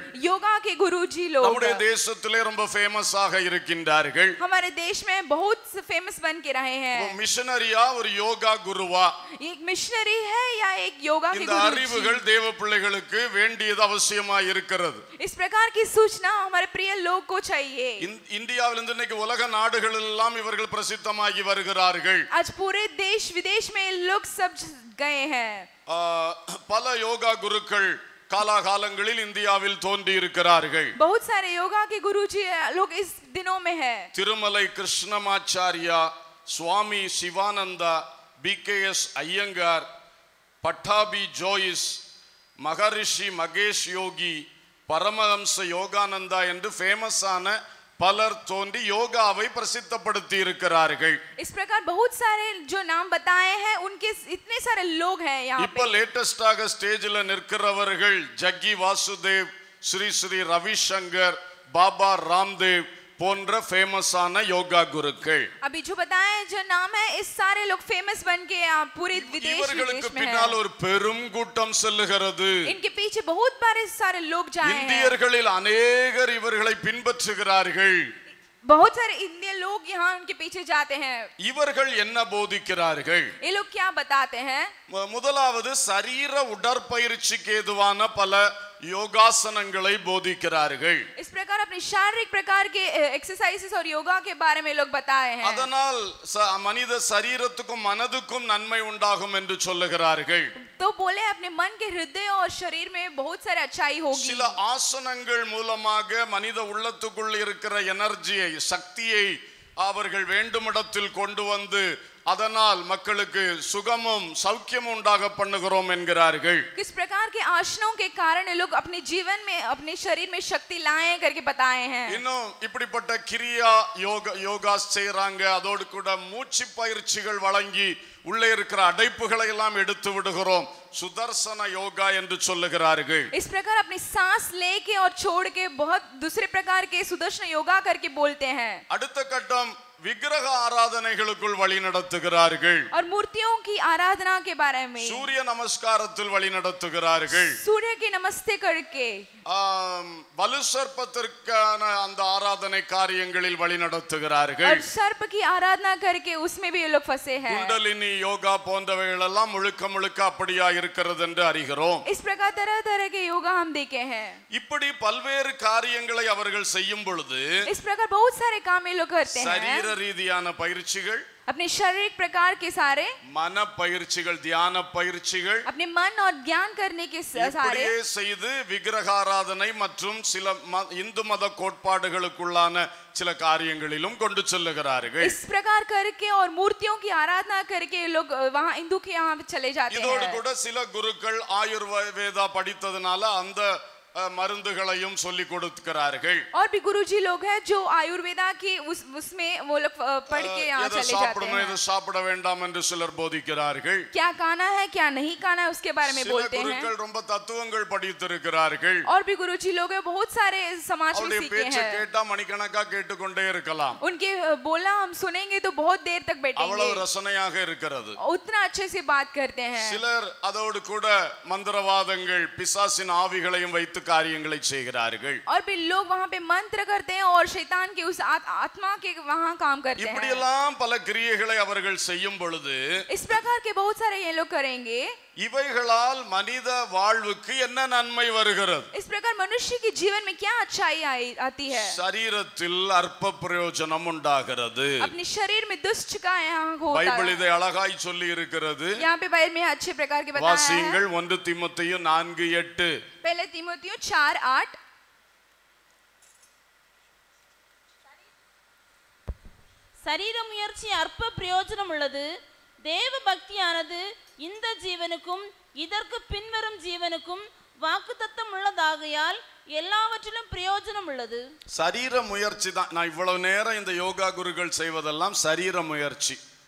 योगा के गुरुजी लोग நம்முடைய தேசத்திலே ரொம்ப ஃபேமஸாக இருக்கின்றார்கள் हमारे देश में बहुत फेमस बन के रहे हैं மிஷனரியா ஒரு யோகா குருவா ये एक मिशनरी है या एक योगा के இந்த गुरुजी அறிவுகள் தேவ பிள்ளைகளுக்கு வேண்டியது அவசியமா இருக்கிறது इस प्रकार की सूचना हमारे प्रिय लोग को चाहिए இந்- இந்தியாவிலிருந்து இன்னைக்கு உலக நாடுகள் எல்லாம் இவர்கள் பிரசித்தமாகி வருகிறார்கள் आज पूरे देश विदेश में लोग सब गए हैं ஆ, பல யோகா குருக்கள் காலாகாலங்களில் இந்தியாவில் தோன்றி இருக்கிறார்கள் बहुत सारे योगा के गुरुजी लोग इस दिनों में है Tirumalai Krishnamacharya Swami Sivananda B K S Iyengar Pattabhi Jois Maharishi Mahesh Yogi Paramahansa Yogananda என்று ஃபேமஸான பலர் தோன்றி யோகாவை பிரசித்தப்படுத்தி இருக்கிறார்கள் इस प्रकार बहुत सारे जो नाम बताए हैं उनके इतने सारे लोग हैं यहाँ இப்ப पे லேட்டஸ்டாக ஸ்டேஜில் நிற்கிறவர்கள் ஜக்கி வாசுதேவ் ஸ்ரீ ஸ்ரீ ரவிசங்கர் பாபா ராம்தேவ் போன்ற ஃபேமஸான யோகா குருக்கள் अभी जो बताए हैं जो नाम है इस सारे लोग फेमस बन के यहाँ पूरे विदेश இவர்களுக்கு विदेश में பின்னால் है ஒரு பெரும் கூட்டம் செல்லுகிறது इनके पीछे बहुत बारे सारे लोग जाए हैं இந்தியர்களில் அநேகர் இவர்களை பின்பற்றுகிறார்கள் बहुत सारे इंडियन लोग यहाँ उनके पीछे जाते हैं இவர்கள் என்ன போதிக்கிறார்கள் ये लोग क्या बताते हैं மு- முதலாவது சரீர உடற்பயிற்சிக்கு ஏதுவான பல யோகாசனங்களை போதிக்கிறார்கள் इस प्रकार अपने शारीरिक प्रकार के एक्सरसाइजेस और योगा के बारे में लोग बताए हैं அதனால் ச- மனித சரீரத்துக்கும் மனதுக்கும் நன்மை உண்டாகும் என்று சொல்லுகிறார்கள் तो बोले अपने मन के हृदय और शरीर में बहुत सारे अच्छाई होगी சில ஆசனங்கள் மூலமாக மனித உள்ளத்துக்குள் இருக்கிற எனர்ஜியை சக்தியை அவர்கள் வேண்டுமிடத்தில் கொண்டு வந்து அதனால் மக்களுக்கு சுகமும் சௌக்கியமும் உண்டாக பண்ணுகிறோம் என்கிறார்கள் किस प्रकार के आसनों के कारण ये लोग अपने जीवन में अपने शरीर में शक्ति लाए करके बताए हैं இன்னும் இப்படிப்பட்ட கிரியா யோகா யோகாஸ் செய்யறாங்க அதோடு கூட மூச்சு பயிற்சிகள் வழங்கி உள்ளே இருக்கிற அடைப்புகளை எல்லாம் எடுத்து விடுகிறோம் சுதர்சன யோகா என்று சொல்லுகிறார்கள் इस प्रकार अपनी सांस लेके और छोड़ के बहुत दूसरे प्रकार के सुदर्शन योगा करके बोलते हैं அடுத்த கட்டம் விக்கிரக ஆராதனைகளுக்குள் வழி நடத்துகிறார்கள் और मूर्तियों की आराधना के बारे में சூரிய நமஸ்காரத்தில் வழி நடத்துகிறார்கள் सूर्य की नमस्ते करके ஆம், வலு சர்ப்பத்திற்கான அந்த ஆராதனை காரியங்களில் வழி நடத்துகிறார்கள் और सर्प की आराधना करके उसमें भी ये लोग फंसे हैं குண்டலினி யோகா போன்றவைகள் எல்லாம் முழுக்க முழுக்க அப்படியா இருக்கிறது என்று அறிகிறோம் इस प्रकार तरह तरह के योगा हम देखे हैं இப்படி பல்வேறு காரியங்களை அவர்கள் செய்யும் பொழுது इस प्रकार बहुत सारे काम ये लोग करते சரீர हैं ரீதியான பயிற்சிகள் अपने शारीरिक प्रकार के सारे மன பயிற்சிகள் தியான பயிற்சிகள் अपने मन और ज्ञान करने के स- सारे இப்படியே செய்து விக்கிரகாராதனை மற்றும் சில ம- இந்து மத கோட்பாடுகளுக்குள்ளான சில காரியங்களிலும் கொண்டு செல்லுகிறார்கள் इस प्रकार करके और मूर्तियों की आराधना करके ये लोग अ, वहाँ हिंदू के यहाँ चले जाते இதோடு हैं கூட சில குருக்கள் ஆயுர்வேதா படித்ததுனால அந்த அஹ், மருந்துகளையும் சொல்லி கொடுக்கிறார்கள் और भी गुरुजी लोग हैं जो आयुर्वेदा की उस उसमें वो लोग अ, पढ़ के यहाँ எதை चले जाते சாப்பிடணும் हैं எதை சாப்பிட வேண்டாம் என்று சிலர் போதிக்கிறார்கள் क्या खाना है क्या नहीं खाना है उसके बारे में சில बोलते हैं குருக்கள் ரொம்ப தத்துவங்கள் படித்திருக்கிறார்கள் और भी गुरुजी लोग हैं बहुत सारे समाज में அவருடைய सीखे பேச்சை हैं கேட்டா மணிக்கணக்கா கேட்டுக்கொண்டே இருக்கலாம் उनके अ, बोला हम सुनेंगे तो बहुत देर तक அவ்வளவு बैठेंगे ரசனையாக இருக்கிறது उतना अच्छे से बात करते हैं சிலர் அதோடு கூட மந்திரவாதங்கள் பிசாசின் ஆவிகளையும் வைத்து காரியங்களை செய்கிறார்கள் और भी लोग वहाँ पे मंत्र करते हैं और शैतान के उस आत, आत्मा के वहाँ काम करते हैं இப்படியெல்லாம் பல கிரியைகளை அவர்கள் செய்யும் பொழுது इस प्रकार के बहुत सारे ये लोग करेंगे இவைகளால் மனித வாழ்வுக்கு என்ன நன்மை வருகிறது इस प्रकार मनुष्य के जीवन में क्या अच्छाई आई आती है சரீரத்தில் அற்ப பிரயோஜனம் உண்டாகிறது अपने शरीर में दुष्ट का यहाँ होता பைபிள் है இதை அழகாய் சொல்லி இருக்கிறது यहाँ पे बाइबल में अच्छे प्रकार के बताया है வாசியுங்கள் ஒன்று திமுத்தையும் நான்கு எட்டு पहले तिमोथियो चार आठ சரீர முயற்சி அற்ப பிரயோஜனம் உள்ளது தேவ பக்தியானது இந்த ஜீவனுக்கும் இதற்கு பின்வரும் ஜீவனுக்கும் வாக்குத்தத்தம் உள்ளதாகையால் எல்லாவற்றிலும் பிரயோஜனம் உள்ளது சரீர முயற்சி தான் நான் இவ்வளவு நேரம் இந்த யோகா குருக்கள் செய்வதெல்லாம் சரீர முயற்சி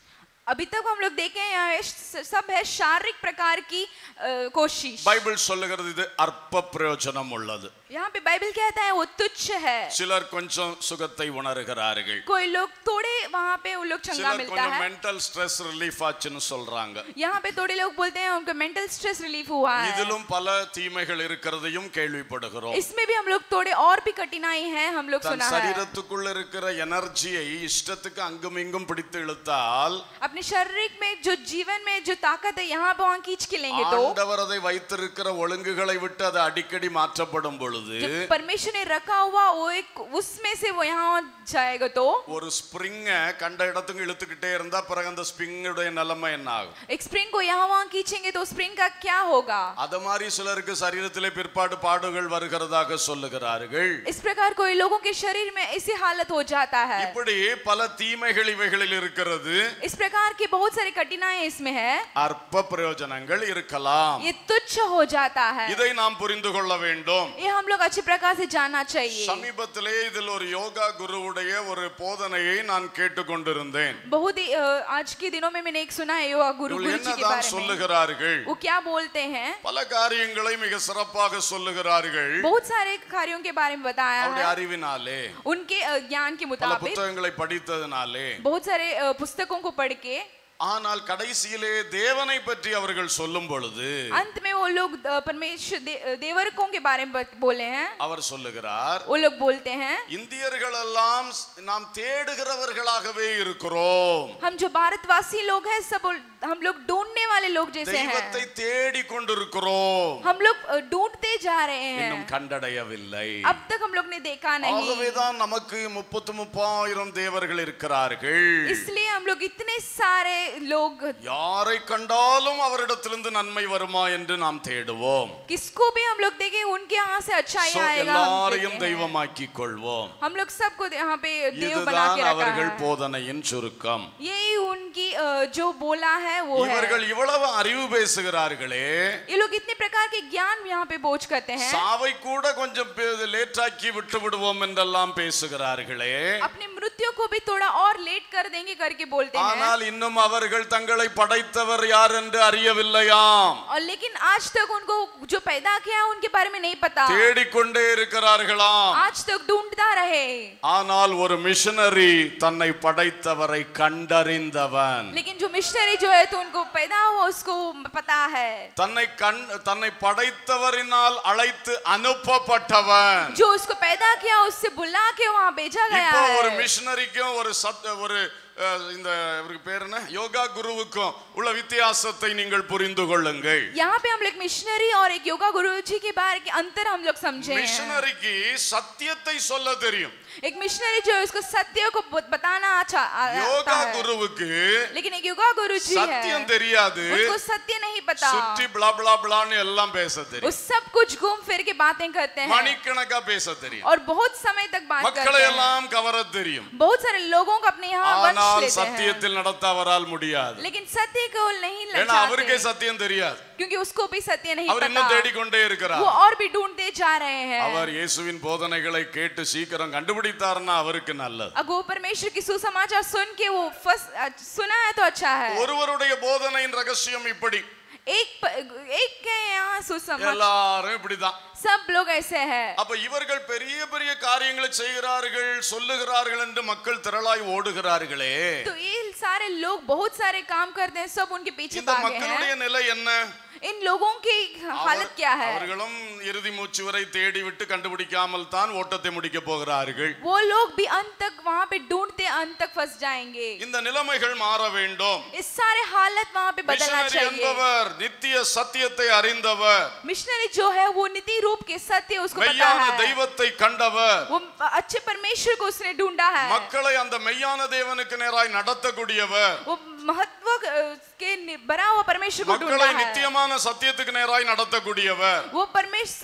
अभी तक हम लोग देखे हैं यहाँ श- सब है शारीरिक प्रकार की अ, कोशिश பைபிள் சொல்லுகிறது இது அற்ப பிரயோஜனம் உள்ளது यहाँ पे बाइबल कहता है वो तुच्छ है சிலர் கொஞ்சம் சுகத்தை உணர்கிறார்கள் कोई लोग थोड़े वहाँ पे उन लोग चंगा சிலர் मिलता கொஞ்சம் है மென்டல் ஸ்ட்ரெஸ் ரிலீஃப் ஆச்சுன்னு சொல்றாங்க यहाँ पे थोड़े लोग बोलते हैं उनको मेंटल स्ट्रेस रिलीफ हुआ है இதிலும் பல தீமைகள் இருக்கிறதையும் கேள்விப்படுகிறோம் इसमें भी हम लोग थोड़े और भी कठिनाई है हम लोग தன் सुना है சரீரத்துக்குள்ள இருக்கிற எனர்ஜியை இஷ்டத்துக்கு அங்கும் இங்கும் பிடித்து இழுத்தால் अपने शारीरिक में जो जीवन में जो ताकत है यहाँ पे वहाँ खींच के लेंगे तो ஆண்டவர் அதை வைத்திருக்கிற ஒழுங்குகளை விட்டு அது அடிக்கடி மாற்றப்படும் பொழுது जो परमेश्वर ने रखा हुआ वो एक उसमें से वो यहाँ जाएगा तो ஒரு ஸ்ப்ரிங்க கண்ட இடத்துக்கு இழுத்துக்கிட்டே இருந்தா பிறகு அந்த ஸ்ப்ரிங்குடைய நிலைமை என்ன ஆகும் एक स्प्रिंग को यहाँ वहाँ खींचेंगे तो स्प्रिंग का क्या होगा அத மாதிரி சிலருக்கு சரீரத்திலே பிற்பாடு பாடுகள் வருகிறதாக சொல்லுகிறார்கள் इस प्रकार कोई लोगों के शरीर में ऐसी हालत हो जाता है இப்படி பல தீமைகள் இவைகளில் இருக்கிறது इस प्रकार की बहुत सारी कठिनाई इसमें है அற்ப பிரயோஜனங்கள் இருக்கலாம் ये तुच्छ हो जाता है இதை நாம் புரிந்து கொள்ள வேண்டும் ये हम लोग अच्छे प्रकार से जानना चाहिए சமீபத்திலே இதில் ஒரு யோகா குருவுடைய ஒரு போதனையை நான் கேட்டுக்கொண்டிருந்தேன் बहुत ही अ, आज के दिनों में मैंने एक सुना है योगा गुरु இவர்கள் गुरु जी के என்னதான் बारे में சொல்லுகிறார்கள் वो क्या बोलते हैं பல காரியங்களை மிக சிறப்பாக சொல்லுகிறார்கள் बहुत सारे कार्यों के बारे में बताया அவருடைய है அறிவினாலே उनके अ, ज्ञान के பல मुताबिक புத்தகங்களை படித்ததினாலே बहुत सारे अ, पुस्तकों को पढ़ के ஆனால் கடைசியிலே தேவனை பற்றி அவர்கள் சொல்லும் பொழுது अंत में वो लोग अ, परमेश्वर दे, अ, देवरकों के बारे में बत- बोले हैं அவர் சொல்லுகிறார் वो लोग बोलते हैं இந்தியர்கள் எல்லாம் நாம் தேடுகிறவர்களாகவே இருக்கிறோம் हम जो भारतवासी लोग हैं सब उल- हम लोग ढूंढने वाले लोग जैसे தெய்வத்தை हैं தேடி கொண்டிருக்கிறோம் हम लोग अ, ढूंढते जा रहे இன்னும் हैं கண்டடையவில்லை अब तक हम लोग ने देखा नहीं ஆகவேதான் நமக்கு முப்பத்து முப்பாயிரம் தேவர்கள் இருக்கிறார்கள் इसलिए हम लोग इतने सारे लोग யாரை கண்டாலும் அவரிடத்திலிருந்து நன்மை வருமா என்று நாம் தேடுவோம் किसको भी हम लोग देखें उनके यहाँ से अच्छाई So, आएगा हम எல்லாரையும் देखते हैं। தெய்வமாக்கிக் கொள்வோம் हम लोग सबको यहाँ पे देव बना இதுதான் के रखा அவர்கள் है போதனையின் சுருக்கம் यही उनकी अ, जो बोला है वो है இவர்கள் இவ்வளவு அறிவு பேசுகிறார்களே ये लोग इतने प्रकार के ज्ञान यहाँ पे बोझ करते हैं சாவை கூட கொஞ்சம் லேட்டாக்கி விட்டு விடுவோம் என்றெல்லாம் பேசுகிறார்களே अपनी मृत्यु को भी थोड़ा और लेट कर देंगे करके बोलते हैं ஆனால் இன்னும் அவர்கள் தங்களை படைத்தவர் யார் என்று அறியவில்லையாம் और लेकिन आज तक उनको जो पैदा किया उनके बारे में नहीं पता தேடிக்கொண்டே இருக்கிறார்களாம் आज तक ढूंढता रहे ஆனால் ஒரு மிஷனரி தன்னை படைத்தவரை கண்டறிந்தவன் लेकिन जो मिशनरी जो है तो उनको पैदा हुआ उसको पता है தன்னை கண் தன்னை படைத்தவரினால் அழைத்து அனுப்பப்பட்டவன் जो उसको पैदा किया उससे बुला के वहाँ भेजा गया இப்போ ஒரு है மிஷனரிக்கும் ஒரு சத் ஒரு அஹ், இந்த இவருக்கு பேர் என்ன யோகா குருவுக்கும் உள்ள வித்தியாசத்தை நீங்கள் புரிந்து கொள்ளுங்கள் यहाँ पे हम लोग मिशनरी और एक योगा गुरु जी के बारे के अंतर हम लोग समझे हैं மிஷனரிக்கு சத்தியத்தை சொல்ல தெரியும் एक मिशनरी जो है उसको सत्य को ब- बताना अच्छा आ- யோகா आता है குருவுக்கு लेकिन एक योगा गुरु जी है சத்தியம் தெரியாது उनको सत्य नहीं पता சுற்றி பிளா பிளா பிளான்னு எல்லாம் பேச वो தெரியும் सब कुछ घूम फिर के बातें करते हैं மணிக்கணக்கா பேச தெரியும் और बहुत समय तक बात करते மக்களை हैं எல்லாம் கவர தெரியும் बहुत सारे लोगों को अपने यहाँ वंश ஆனால் लेते हैं சத்தியத்தில் நடத்த அவரால் முடியாது लेकिन सत्य को नहीं ஏன்னா அவருக்கே लचाते சத்தியம் தெரியாது क्योंकि उसको भी सत्य नहीं அவர் இன்னும் पता தேடிக்கொண்டே இருக்கிறார் वो और भी ढूंढते जा रहे हैं அவர் இயேசுவின் போதனைகளை கேட்டு சீக்கிரம் கண்டுபிடித்தாருன்னா அவருக்கு நல்லது अगर वो परमेश्वर की सुसमाचार सुन के वो फस सुना है तो अच्छा है ஒருவருடைய போதனையின் ரகசியம் இப்படி एक प- एक के यहाँ सुसमाचार எல்லாரும் இப்படிதான் सब लोग ऐसे हैं அப்ப இவர்கள் பெரிய பெரிய காரியங்களை செய்கிறார்கள் சொல்லுகிறார்கள் என்று மக்கள் திரளாய் ஓடுகிறார்களே तो ये सारे लोग बहुत सारे काम करते हैं सब उनके पीछे இந்த भागे மக்களுடைய हैं நிலை என்ன इन लोगों की हालत क्या है அவர்களும் இறுதி மூச்சு வரை தேடி விட்டு கண்டுபிடிக்காமல் தான் ஓட்டத்தை முடிக்க போகிறார்கள் वो लोग भी अंत तक वहाँ पे ढूंढते अंत तक फंस जाएंगे இந்த நிலைமைகள் மாற வேண்டும் इस सारे हालत वहाँ पे बदलना மிஷனரி चाहिए என்பவர் நித்திய சத்தியத்தை அறிந்தவர் मिशनरी जो है वो नीति रूप के सत्य उसको पता மெய்யான है தெய்வத்தை கண்டவர் वो अच्छे परमेश्वर को उसने ढूंढा है மக்களை அந்த மெய்யான தேவனுக்கு நேராய் நடத்தக்கூடியவர் वो महत्व अ, के नि- बना हुआ परमेश्वर को ढूंढा மக்களை है நித்தியமான சத்தியத்துக்கு நேராய் நடத்தக்கூடியவர் वो परमेश्वर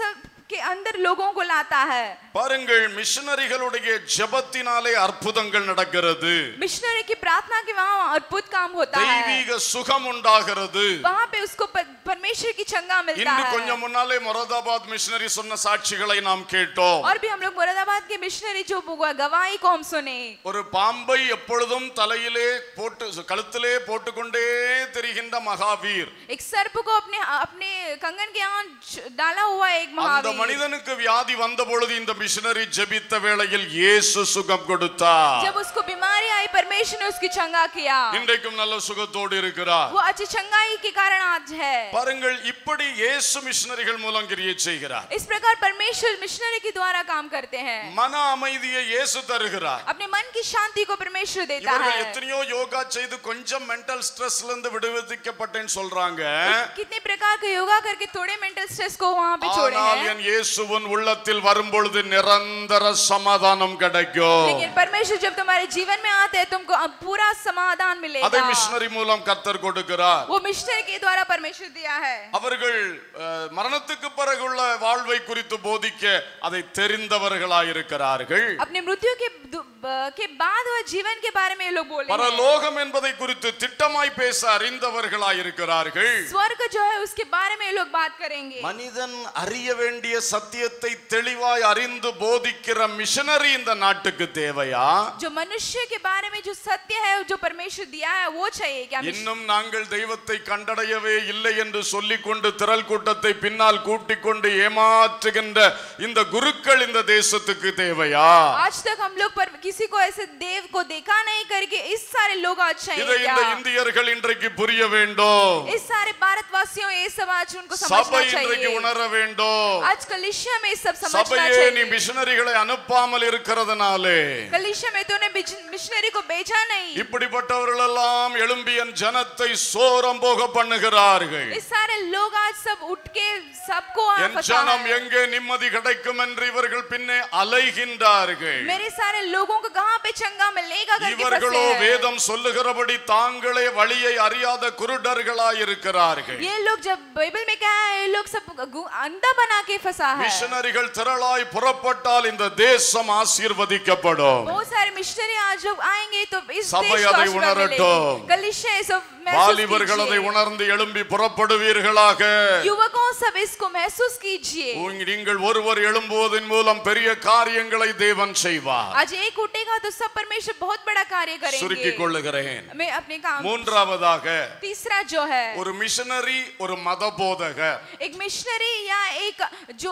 के अंदर लोगों को लाता है பாருங்கள் மிஷனரிகளுடைய ஜெபத்தினாலே அற்புதங்கள் நடக்கிறது मिशनरी की प्रार्थना के वहाँ अद्भुत काम होता है தெய்வீக சுகம் உண்டாகிறது वहाँ पे उसको प- परमेश्वर की चंगा मिलता இன்னும் है கொஞ்சம் முன்னாலே மொரதாபாத் மிஷனரி சொன்ன சாட்சிகளை நாம் கேட்டோம் और भी हम लोग मुरादाबाद के मिशनरी जो वो गवाही को हम सुने ஒரு பாம்பை எப்பொழுதும் தலையிலே போட்டு கழுத்திலே போட்டுக்கொண்டே தெரிகின்ற மகாவீர் एक सर्प को अपने अपने कंगन के यहाँ ज- डाला हुआ एक அந்த महावीर மனிதனுக்கு வியாதி வந்த பொழுது இந்த மிஷனரி ஜெபித்த வேளையில் இயேசு சுகம் கொடுத்தார் जब उसको बीमारी आई परमेश्वर ने उसकी चंगा किया இன்றைக்கும் நல்ல சுகத்தோடு இருக்கிறார் वो अच्छी चंगाई के कारण आज है பாருங்கள் இப்படி இயேசு மிஷனரிகள் மூலம் கிரியை செய்கிறார் इस प्रकार परमेश्वर मिशनरी के द्वारा काम करते हैं மன அமைதியை இயேசு தருகிறார் अपने मन की शांति को परमेश्वर देता இவர்கள் है எத்தனையோ யோகா செய்து கொஞ்சம் மென்டல் ஸ்ட்ரெஸ்ல இருந்து விடுவிக்கப்பட்டேன்னு சொல்றாங்க कितने प्रकार का योगा करके थोड़े मेंटल स्ट्रेस को वहाँ पे छोड़े ஆனால் हैं என் இயேசுவின் உள்ளத்தில் வரும்பொழுது நிரந்தர சமாதானம் கிடைக்கும் लेकिन परमेश्वर जब तुम्हारे जीवन में आते हैं तुमको अब पूरा समाधान அதை मिलेगा மிஷனரி மூலம் கர்த்தர் கொடுக்கிறார் वो मिशनरी के द्वारा परमेश्वर दिया है அவர்கள் அஹ், மரணத்துக்கு பிறகுள்ள வாழ்வை குறித்து போதிக்க அதை தெரிந்தவர்களாயிருக்கிறார்கள் अपने मृत्यु के दु- ब- के बाद वह जीवन के बारे में ये लोग बोले हैं। பரலோகம் என்பதை குறித்து திட்டமாய் பேச அறிந்தவர்களாயிருக்கிறார்கள் स्वर्ग जो है उसके बारे में ये लोग बात करेंगे மனிதன் அறிய வேண்டிய சத்தியத்தை தெளிவாய் அறிந்து போதிக்கிற மிஷனரி இந்த நாட்டுக்கு தேவையா जो मनुष्य के बारे में जो सत्य है जो परमेश्वर दिया है वो चाहिए क्या मिशन- இன்னும் நாங்கள் தெய்வத்தை கண்டடையவே இல்லை என்று சொல்லிக் கொண்டு திரள் கூட்டத்தை பின்னால் கூட்டிக் கொண்டு ஏமாற்றுகின்ற இந்த குருக்கள் இந்த தேசத்துக்கு தேவையா आज तक हम लोग पर किसी को ऐसे देव को देखा नहीं करके इस सारे लोग आज चाहिए இதை இந்த क्या இந்தியர்கள் இன்றைக்கு புரிய வேண்டும் इस सारे भारतवासियों ये सब आज उनको சபை समझना இன்றைக்கு चाहिए உணர வேண்டும் आज कलिशिया में ये सब समझना சபையே நீ चाहिए மிஷனரிகளை அனுப்பாமல் இருக்கிறதுனாலே कलिशिया में तूने मिशनरी को भेजा नहीं இப்படிப்பட்டவர்கள் எல்லாம் எழும்பி என் ஜனத்தை சோரம் போக பண்ணுகிறார்கள் ये सारे लोग आज सब उठ के सबको वहाँ என் फंसा ஜனம் है। எங்கே நிம்மதி கிடைக்கும் என்று இவர்கள் பின்னே அலைகின்றார்கள் मेरे सारे लोगों को कहाँ पे चंगा मिलेगा करके फंसे இவர்களோ हैं। வேதம் சொல்லுகிறபடி தாங்களே வழியை அறியாத குருடர்களாய் இருக்கிறார்கள் ये लोग जब बाइबल में क्या है ये लोग सब गु- अंधा बना के फंसा है மிஷனரிகள் திரளாய் புறப்பட்டால் இந்த தேசம் ஆசீர்வதிக்கப்படும் बहुत सारे मिशनरी आज लोग आएंगे तो इस சபை देश को அதை आशीर्वाद உணரட்டும். मिलेगी। कलिशा ये सब महसूस வாலிபர்கள் அதை कीजिए। உணர்ந்து எழும்பி புறப்படுவீர்களாக युवकों सब इसको महसूस कीजिए உங்க- நீங்கள் ஒருவர் எழும்புவதன் மூலம் பெரிய காரியங்களை தேவன் செய்வார் आज एक उठेगा तो सब परमेश्वर बहुत बड़ा कार्य சுருக்கிக் करेंगे கொள்ளுகிறேன் मैं अपने काम மூன்றாவதாக तीसरा जो है ஒரு மிஷனரி ஒரு மத போதகர் एक मिशनरी या एक जो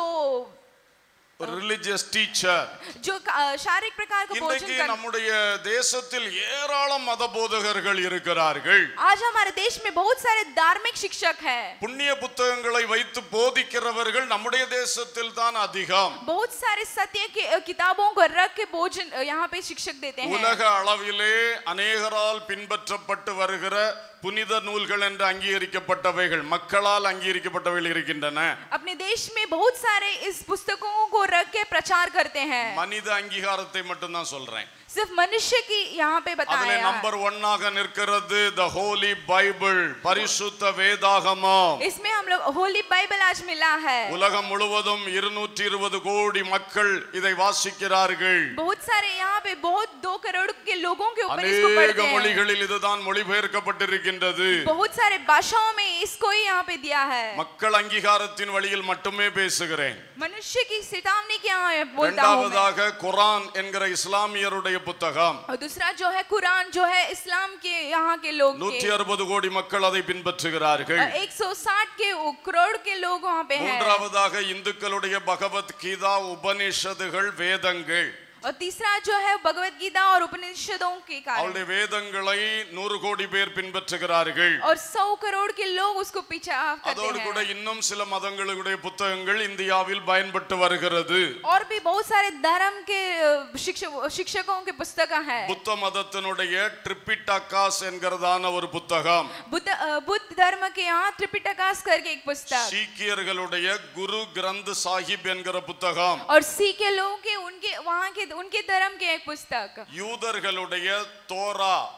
ரிலிஜியஸ் டீச்சர் जो अ, शारीरिक प्रकार का भोजन இன்றைக்கு कर நம்முடைய தேசத்தில் ஏராளம் மத போதகர்கள் இருக்கிறார்கள் आज हमारे देश में बहुत सारे धार्मिक शिक्षक हैं புண்ணிய புத்தகங்களை வைத்து போதிக்கிறவர்கள் நம்முடைய தேசத்தில் தான் அதிகம் बहुत सारे सत्य के अ, किताबों को रख के भोजन अ, यहाँ पे शिक्षक देते हैं உலக அளவிலே அநேகரால் பின்பற்றப்பட்டு வருகிற புனித நூல்கள் என்று அங்கீகரிக்கப்பட்டவைகள் மக்களால் அங்கீகரிக்கப்பட்டவைகள் இருக்கின்றன अपने देश में बहुत सारे इस पुस्तकों को रख के प्रचार करते हैं மனித அங்கீகாரத்தை மட்டும்தான் சொல்றேன் सिर्फ मनुष्य की यहाँ पे அதுல बताया है। நம்பர் ஒன்னாக நிற்கிறது த ஹோலி பைபிள் பரிசுத்த வேதாகமம் इसमें हम लोग होली बाइबल आज मिला है உலகம் முழுவதும் இருநூற்றி இருபது கோடி மக்கள் இதை வாசிக்கிறார்கள் बहुत सारे यहाँ पे बहुत दो करोड़ के लोगों के ऊपर इसको அநேக पढ़ते हैं மொழிகளில் இதுதான் மொழிபெயர்க்கப்பட்டிருக்கின்றது बहुत सारे भाषाओं में इसको ही यहाँ पे दिया है மக்கள் அங்கீகாரத்தின் வழியில் மட்டுமே பேசுகிறேன் मनुष्य की चेतावनी क्या है बोलता हूँ मैं। இரண்டாவதாக குரான் என்கிற இஸ்லாமியருடைய புத்தகம் और दूसरा जो है कुरान जो है इस्लाम के यहाँ के लोग நூற்றி के அறுபது கோடி மக்கள் அதை பின்பற்றுகிறார்கள் एक सौ साठ के वो करोड़ के लोग वहाँ पे हैं மூன்றாவதாக இந்துக்களுடைய பகவத் கீதா உபனிஷதுகள் வேதங்கள் और तीसरा जो है भगवत गीता और उपनिषदों के कारण அவருடைய வேதங்களை நூறு கோடி பேர் பின்பற்றுகிறார்கள் और सौ करोड़ के लोग उसको पीछा அதோடு करते கூட हैं இன்னும் சில மதங்களுடைய புத்தகங்கள் இந்தியாவில் பயன்பட்டு வருகிறது और भी बहुत सारे धर्म के अ, शिक्षक शिक्षकों के पुस्तक हैं புத்த மதத்தினுடைய ட்ரிபிட்டகாஸ் என்கிறதான ஒரு புத்தகம் बुद्ध अ, बुद्ध धर्म के यहाँ त्रिपिटकास करके एक पुस्तक சீக்கியர்களுடைய குரு கிரந்த் சாஹிப் என்கிற புத்தகம் और सीख के लोगों के उनके वहाँ के उनके धर्म के एक पुस्तक யூதர்களுடைய தோரா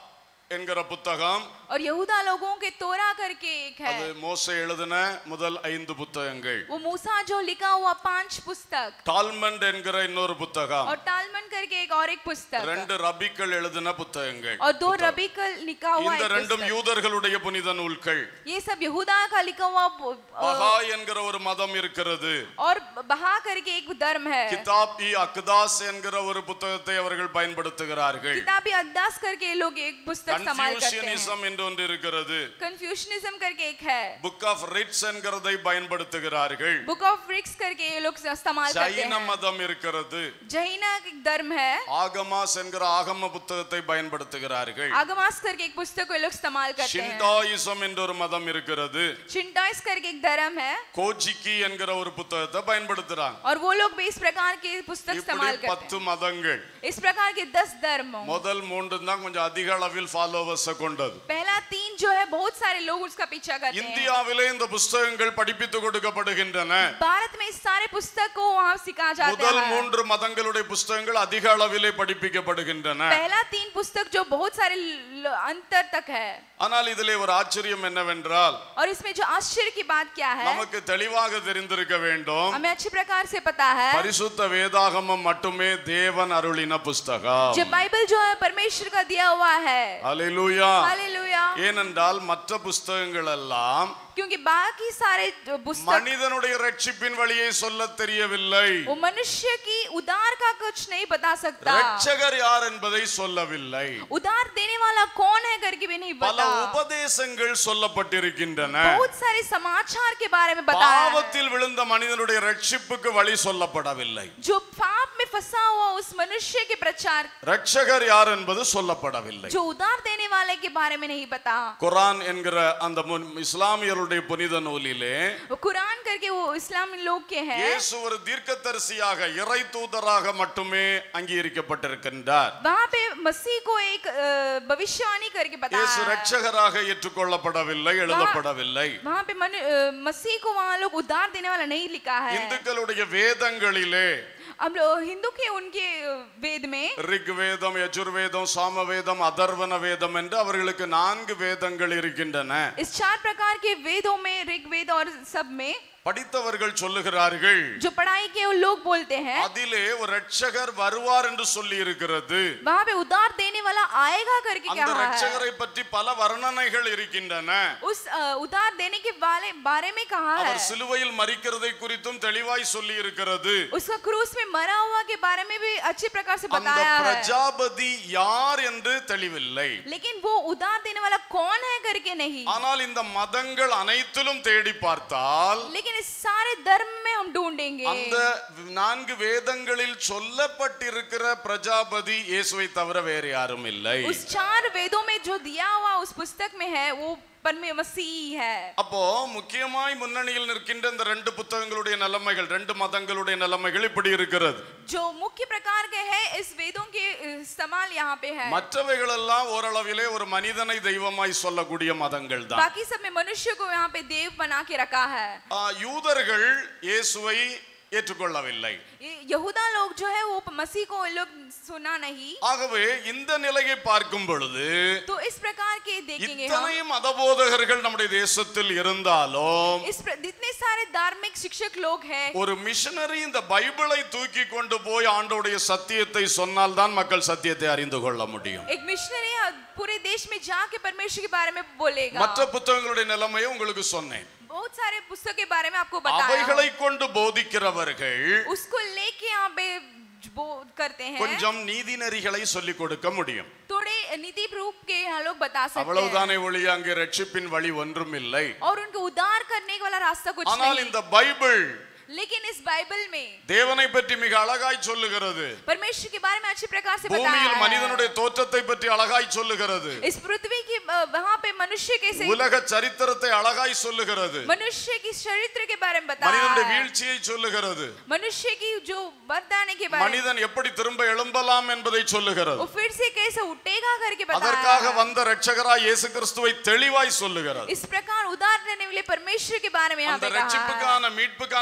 என்கிற புத்தகம் और यहूदा लोगों के तोरा करके एक है அது மோசே எழுதின முதல் ஐந்து புத்தகங்கள் वो मूसा जो लिखा हुआ पांच पुस्तक டால்மண்ட் என்கிற இன்னொரு புத்தகம் और टालमन करके एक और एक पुस्तक ரெண்டு ரபிக்கள் எழுதின புத்தகங்கள் और दो रबी का लिखा हुआ இந்த एक ரெண்டும் पुस्तक। யூதர்களுடைய புனித நூல்கள் ये सब यहूदा का लिखा हुआ पु- अ, பஹா என்கிற ஒரு மதம் இருக்கிறது और बहा करके एक धर्म है கிதாப் இ அக்தாஸ் என்கிற ஒரு புத்தகத்தை அவர்கள் பயன்படுத்துகிறார்கள் किताबी अद्दास करके ये लोग एक पुस्तक संभाल करते हैं கன்ஃபியூஷனிசம் என்று ஒன்று இருக்கிறது कंफ्यूशनिज्म करके एक है புக் ஆஃப் ரிட்ஸ் என்கிறதை பயன்படுத்துகிறார்கள் बुक ऑफ रिक्स करके ये लोग इस्तेमाल करते ஜைன हैं மதம் இருக்கிறது जैना एक धर्म है ஆகமாஸ் என்கிற ஆகம புத்தகத்தை பயன்படுத்துகிறார்கள் आगमास करके एक पुस्तक को ये लोग इस्तेमाल करते हैं ஷின்டாயிசம் என்ற ஒரு மதம் இருக்கிறது चिंटाइस करके एक धर्म है கோஜிக்கி என்கிற ஒரு புத்தகத்தை பயன்படுத்துறாங்க और वो लोग भी इस प्रकार के पुस्तक இப்படி इस्तेमाल करते பத்து மதங்கள் हैं इस प्रकार के दस धर्म முதல் மூன்று தான் கொஞ்சம் அதிக அளவில் ஃபாலோவர்ஸ் கொண்டது पहला तीन जो है बहुत सारे लोग उसका पीछा करते हैं இந்தியாவிலே இந்த புஸ்தகங்கள் படிப்பித்துக் கொடுக்கப்படுகின்றன भारत में इस सारे पुस्तक को वहाँ सिखा जाता முதல் है மூன்று மதங்களுடைய புஸ்தகங்கள் அதிக அளவிலே படிப்பிக்கப்படுகின்றன पहला तीन पुस्तक जो बहुत सारे ल- अंतर तक है ஆனால் இதிலே ஒரு ஆச்சரியம் என்னவென்றால் और इसमें जो आश्चर्य की बात क्या है நமக்கு தெளிவாக தெரிந்திருக்க வேண்டும் हमें अच्छी प्रकार से पता है பரிசுத்த வேதாகமம் மட்டுமே தேவன் அருளின புஸ்தகம் जो बाइबल जो है परमेश्वर का दिया हुआ है அல்லேலூயா हालेलुया ஏனென்றால் மற்ற புஸ்தகங்கள் எல்லாம் क्योंकि बाकी सारे जो पुस्तक மனிதனுடைய ரட்சிப்பின் வழியை சொல்ல தெரியவில்லை वो मनुष्य की उदार का कुछ नहीं बता सकता ரட்சகர் யார் என்பதை சொல்லவில்லை उदार देने वाला कौन है करके भी नहीं பல बता உபதேசங்கள் சொல்லப்பட்டிருக்கின்றன बहुत सारे समाचार के बारे में बताया है। பாவத்தில் விழுந்த மனிதனுடைய ரட்சிப்புக்கு வழி சொல்லப்படவில்லை जो पाप में फंसा हुआ उस मनुष्य के प्रचार ரட்சகர் யார் என்பது சொல்லப்படவில்லை जो उदार देने वाले के बारे में नहीं बता குரான் என்கிற அந்த முன்- இஸ்லாமியருடைய புனித நூலிலே वो कुरान करके वो इस्लाम लोग के हैं இயேசு ஒரு தீர்க்கதரிசியாக இறை தூதராக மட்டுமே அங்கீகரிக்கப்பட்டிருக்கின்றார் वहाँ पे मसीह को एक अ, भविष्यवाणी करके बताया இயேசு है। ரட்சகராக ஏற்றுக்கொள்ளப்படவில்லை எழுதப்படவில்லை वहाँ पे मनु, अ, मसीह को वहाँ लोग उद्धार देने वाला नहीं लिखा है இந்துக்களுடைய வேதங்களிலே अब लो- हिंदू के उनके अ, वेद में ரிக் வேதம் யஜுர்வேதம் சாமவேதம் அதர்வன வேதம் என்று அவர்களுக்கு நான்கு வேதங்கள் இருக்கின்றன इस चार प्रकार के वेदों में ऋग्वेद और सब में படித்தவர்கள் சொல்லுகிறார்கள் जो पढ़ाई के वो लोग बोलते हैं அதிலே ஒரு ரட்சகர் வருவார் என்று சொல்லி இருக்கிறது वहाँ पे उद्धार देने वाला आएगा करके அந்த कहा है ரட்சகரை பற்றி பல வர்ணனைகள் இருக்கின்றன उस अ, उद्धार देने के वाले बारे में कहा है அவர் சிலுவையில் மறிக்கிறதை குறித்தும் தெளிவாய் சொல்லி இருக்கிறது उसका क्रूस में मरा हुआ के बारे में भी अच्छी प्रकार से அந்த बताया है பிரஜாபதி யார் என்று தெளிவில்லை लेकिन वो उद्धार देने वाला कौन है करके नहीं ஆனால் இந்த மதங்கள் அனைத்திலும் தேடி பார்த்தால் लेकिन इस सारे धर्म में हम ढूंढेंगे அந்த நான்கு வேதங்களில் சொல்லப்பட்டிருக்கிற பிரஜாபதி இயேசுவை தவிர வேறு யாரும் இல்லை उस चार वेदों में जो दिया हुआ उस पुस्तक में है वो परमे मसीह है அப்போ முக்கியமாய் முன்னணியில் நிற்கின்ற இந்த ரெண்டு புத்தகங்களுடைய நிலைமைகள் ரெண்டு மதங்களுடைய நிலைமைகள் இப்படி இருக்கிறது जो मुख्य प्रकार के है इस वेदों के अ, इस्तेमाल यहाँ पे है மற்றவைகள் எல்லாம் ஓரளவிலே ஒரு மனிதனை தெய்வமாய் சொல்லக்கூடிய மதங்கள் தான் बाकी सब में मनुष्य को यहाँ पे देव बना के रखा है ஆ, யூதர்கள் இயேசுவை ஏற்றுக்கொள்ளவில்லை ये यहूदा लोग जो है वो मसीह को ये लोग सुना नहीं ஆகவே இந்த நிலையை பார்க்கும் பொழுது तो इस प्रकार के देखेंगे हम இத்தனை மதபோதகர்கள் நம்முடைய தேசத்தில் இருந்தாலும் इस प्र- जितने सारे धार्मिक शिक्षक लोग हैं ஒரு மிஷனரி இந்த பைபிளை தூக்கி கொண்டு போய் ஆண்டோடைய சத்தியத்தை சொன்னால் தான் மக்கள் சத்தியத்தை அறிந்து கொள்ள முடியும் एक मिशनरी पूरे देश में जाके परमेश्वर के बारे में बोलेगा மற்ற புத்தகங்களுடைய நிலைமையை உங்களுக்கு சொன்னேன் बहुत सारे पुस्तक के बारे में आपको बताया அவைகளை கொண்டு போதிக்கிறவர்கள் उसको लेके यहाँ पे वो करते हैं கொஞ்சம் நீதி நெறிகளை சொல்லிக் கொடுக்க முடியும் थोड़े नीति रूप के यहाँ लोग बता सकते हैं அவ்வளவுதானே ஒழிய அங்கே ரட்சிப்பின் வழி ஒன்றும் இல்லை और उनको उद्धार करने वाला रास्ता कुछ ஆனால் नहीं இந்த பைபிள் लेकिन इस बाइबल में தேவனை பற்றி மிக அழகாய் சொல்லுகிறது परमेश्वर के बारे में अच्छी प्रकार से बताया பூமியில் है மனிதனுடைய தோற்றத்தை பற்றி அழகாய் சொல்லுகிறது इस पृथ्वी की अ, वहाँ पे मनुष्य कैसे உலக சரித்திரத்தை அழகாய் சொல்லுகிறது मनुष्य की चरित्र के बारे में बताया மனிதனுடைய है வீழ்ச்சியை சொல்லுகிறது मनुष्य की जो वरदाने के बारे में மனிதன் எப்படி திரும்ப எழும்பலாம் என்பதை சொல்லுகிறது वो फिर से कैसे उठेगा करके बताया அதற்காக है। வந்த ரட்சகராய் இயேசு கிறிஸ்துவை தெளிவாய் சொல்லுகிறது इस प्रकार उदार रहने वाले परमेश्वर के बारे में यहाँ அந்த पे कहा है ரட்சிப்புக்கான மீட்புக்கான கிரியை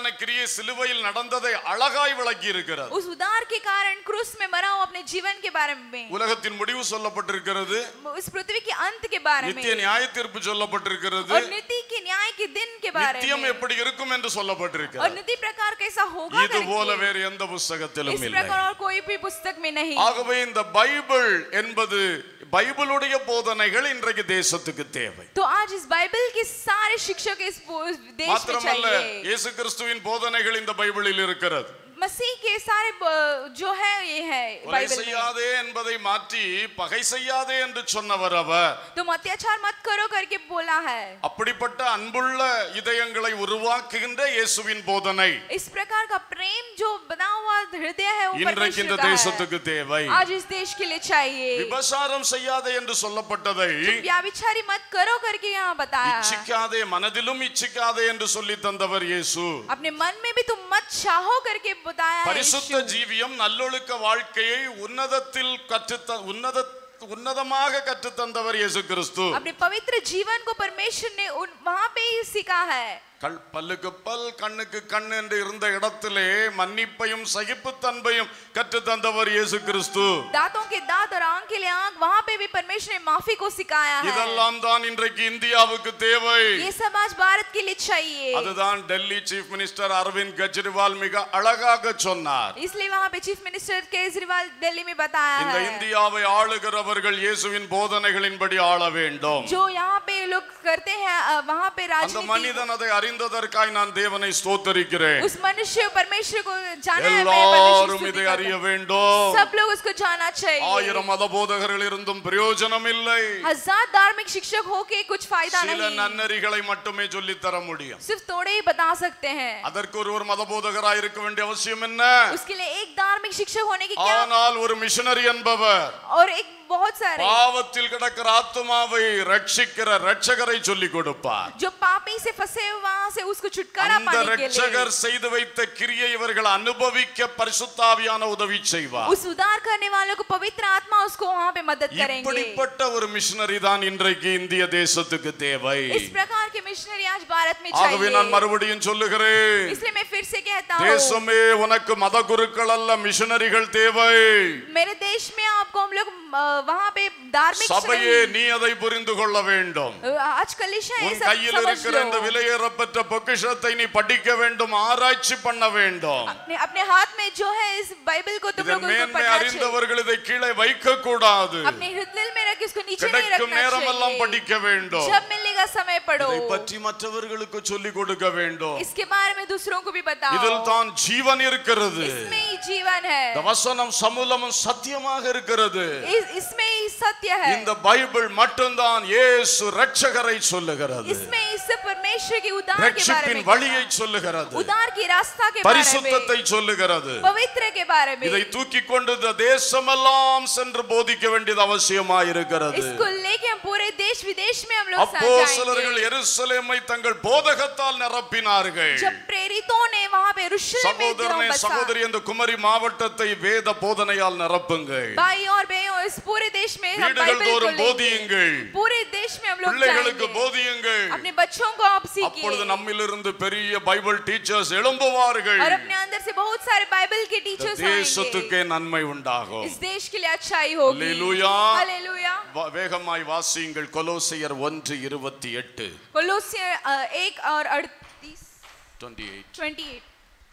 இங்கே சிலுவையில் நடந்ததை அழகாய் விளக்கி இருக்கிறது उस उदार के कारण क्रूस में मरा हूँ अपने जीवन के बारे में உலகத்தின் முடிவு சொல்லப்பட்டிருக்கிறது इस पृथ्वी के अंत के बारे में நித்திய நியாய தீர்ப்பு சொல்லப்பட்டிருக்கிறது और नीति के न्याय के दिन के बारे நித்தியம் में எப்படி இருக்கும் என்று और சொல்லப்பட்டிருக்கிறது नीति प्रकार कैसा होगा இது போல करके। வேறு எந்த புஸ்தகத்திலும் इस இல்லை प्रकार और कोई भी पुस्तक में नहीं ஆகவே இந்த பைபிள் என்பது பைபிளுடைய போதனைகள் இன்றைக்கு தேசத்துக்கு தேவை तो आज इस बाइबल के सारे शिक्षक इस पो- देश में மாத்திரமல்ல चाहिए இயேசு கிறிஸ்துவின் போதனைகள் இந்த பைபிளில் இருக்கிறது मसीह के सारे ब- जो है ये है கொலை बाइबल में செய்யாதே என்பதை மாற்றி பகை செய்யாதே என்று சொன்னவர் அவர் तुम अत्याचार मत करो करके बोला है அப்படிப்பட்ட அன்புள்ள இதயங்களை உருவாக்குகின்ற இயேசுவின் போதனை इस प्रकार का प्रेम जो बना हुआ हृदय है वो இன்றைக்கு இந்த परमेश्वर का है தேசத்துக்கு தேவை आज इस देश के लिए चाहिए விபசாரம் செய்யாதே என்று சொல்லப்பட்டதை व्याभिचारी मत करो करके यहाँ बताया है। இச்சிக்காதே மனதிலும் இச்சிக்காதே என்று சொல்லி தந்தவர் இயேசு अपने मन में भी तुम मत चाहो करके बताया है பரிசுத்த यीशु। ஜீவியம் நல்லொழுக்க வாழ்க்கையை உன்னதத்தில் கற்றுத்த உன்னத உன்னதமாக கற்றுத்தந்தவர் இயேசு கிறிஸ்து अपने पवित्र जीवन को परमेश्वर ने उन वहां पे ही सीखा है கல் பல்லுக்கு பல் கண்ணுக்கு கண் என்று இருந்த இடத்திலே மன்னிப்பையும் சகிப்புத்தன்மையும் கற்றுத்தந்தவர் இயேசு கிறிஸ்து दांतों के दांत और आंख के लिए आंख वहां पे भी परमेश्वर ने माफी को सिखाया है இதெல்லாம் தான் இன்றைக்கு இந்தியாவுக்கு தேவை ये सब आज भारत के लिए चाहिए அதுதான் டெல்லி சீஃப் மினிஸ்டர் அரவிந்த் கெஜ்ரிவால் மிக அழகாக சொன்னார் इसलिए वहां पे चीफ मिनिस्टर केजरीवाल दिल्ली में बताया இந்த है இந்தியாவை ஆளுகிறவர்கள் இயேசுவின் போதனைகளின்படி ஆள வேண்டும் जो यहाँ पे लोग करते हैं अ, वहाँ पे அந்த राजनीति மனிதன் அதை அறிந்ததற்காய் நான் தேவனை ஸ்தோத்தரிக்கிறேன் उस मनुष्य परमेश्वर को जाना है मैं எல்லாரும் परमेश्वर இதை स्तुति அறிய करता हूँ। வேண்டும் सब लोग उसको जाना चाहिए ஆயிரம் மத போதகர்கள் இருந்தும் பிரயோஜனம் இல்லை हजार धार्मिक शिक्षक होके कुछ फायदा சில नहीं நன்னறிகளை மட்டுமே சொல்லித் தர முடியும் सिर्फ थोड़े ही बता सकते हैं அதற்கு ஒருவர் மத போதகராய் இருக்க வேண்டிய அவசியம் என்ன उसके लिए एक धार्मिक शिक्षक होने की क्या ஆனால் ஒரு மிஷனரி என்பவர் और एक बहुत सारे பாவத்தில் கிடக்கிற ஆத்மாவை ரட்சிக்கிற ரட்சகரை சொல்லிக் கொடுப்பார் जो पापी से फंसे हुए वहां से उसको छुटकारा அந்த पाने के लिए ரட்சகர் செய்து வைத்த கிரியை இவர்கள் அனுபவிக்க பரிசுத்தாவியான உதவி செய்வார் उस उदार करने वालों को पवित्र आत्मा उसको वहां पे मदद करेंगे இப்படிப்பட்ட ஒரு மிஷனரி தான் இன்றைக்கு இந்திய தேசத்துக்கு தேவை इस प्रकार के मिशनरी आज भारत में ஆகவே நான் चाहिए மறுபடியும் சொல்லுகிறேன் इसलिए मैं फिर से कहता हूँ தேசமே உனக்கு மத குருக்கள் அல்ல மிஷனரிகள் தேவை मेरे देश में आपको हम लोग अ, वहाँ पे धार्मिक சபையே नहीं- நீ அதை புரிந்து கொள்ள வேண்டும் अ, आज कलिशा है உன் सब கையில் समझ இருக்கிற இந்த लो விலையேறப்பட்ட பொக்கிஷத்தை நீ படிக்க வேண்டும் ஆராய்ச்சி பண்ண வேண்டும் अपने अपने हाथ में जो है इस बाइबल को तुम இதன் लोगों को மேன்மை पढ़ना चाहिए அறிந்தவர்கள் இதை கீழே வைக்க கூடாது अपने हृदय में रख इसको नीचे नहीं கிடைக்கும் रखना நேரமெல்லாம் चाहिए படிக்க வேண்டும் जब मिलेगा समय पढ़ो இதை பற்றி மற்றவர்களுக்கு சொல்லிக் கொடுக்க வேண்டும் इसके बारे में दूसरों को भी இதில் बताओ தான் ஜீவன் இருக்கிறது इसमें ही जीवन है இந்த வசனம் சமூலமும் சத்தியமாக இருக்கிறது इस, इसमें ही सत्य है இந்த பைபிள் மட்டும்தான் இயேசு ரட்சகரை சொல்லுகிறது इसमें इस परमेश्वर के उदार के बारे ரட்சிப்பின் में வழியை कहता है। சொல்லுகிறது उदार की रास्ता के बारे में பரிசுத்தத்தை சொல்லுகிறது पवित्र के बारे में இதை தூக்கி கொண்டு இந்த தேசமெல்லாம் சென்று போதிக்க வேண்டியது அவசியமாயிருக்கிறது इसको लेके हम पूरे देश विदेश में हम लोग साथ அப்போஸ்தலர்கள் जाएंगे எருசலேமை தங்கள் போதகத்தால் நிரப்பினார்கள் जब प्रेरितों ने वहां पे यरूशलेम में दिनों சகோதரனே बसा சகோதரி இந்த குமரி மாவட்டத்தை வேத போதனையால் நிரப்புங்கள் भाई और बहनों इस पूरे देश में हम வீடுகள் बाइबल को தோறும் लेंगे போதியுங்கள் पूरे देश में हम लोग பிள்ளைகளுக்கு जाएंगे போதியுங்கள் अपने बच्चों को आप அப்பொழுது सीखिए நம்மிலிருந்து பெரிய பைபிள் டீச்சர்ஸ் எழும்புவார்கள் और अपने अंदर से बहुत सारे बाइबल के இந்த टीचर्स आएंगे தேசத்துக்கே நன்மை உண்டாகும் इस देश के लिए अच्छाई होगी அல்லேலூயா. हालेलुया வ- வேகமாய் வாசியுங்கள் கொலோசையர் ஒன்று இருபத்தி எட்டு कोलोसियर अ, एक और अड़तीस டுவெண்ட்டி எயிட் ट्वेंटी एट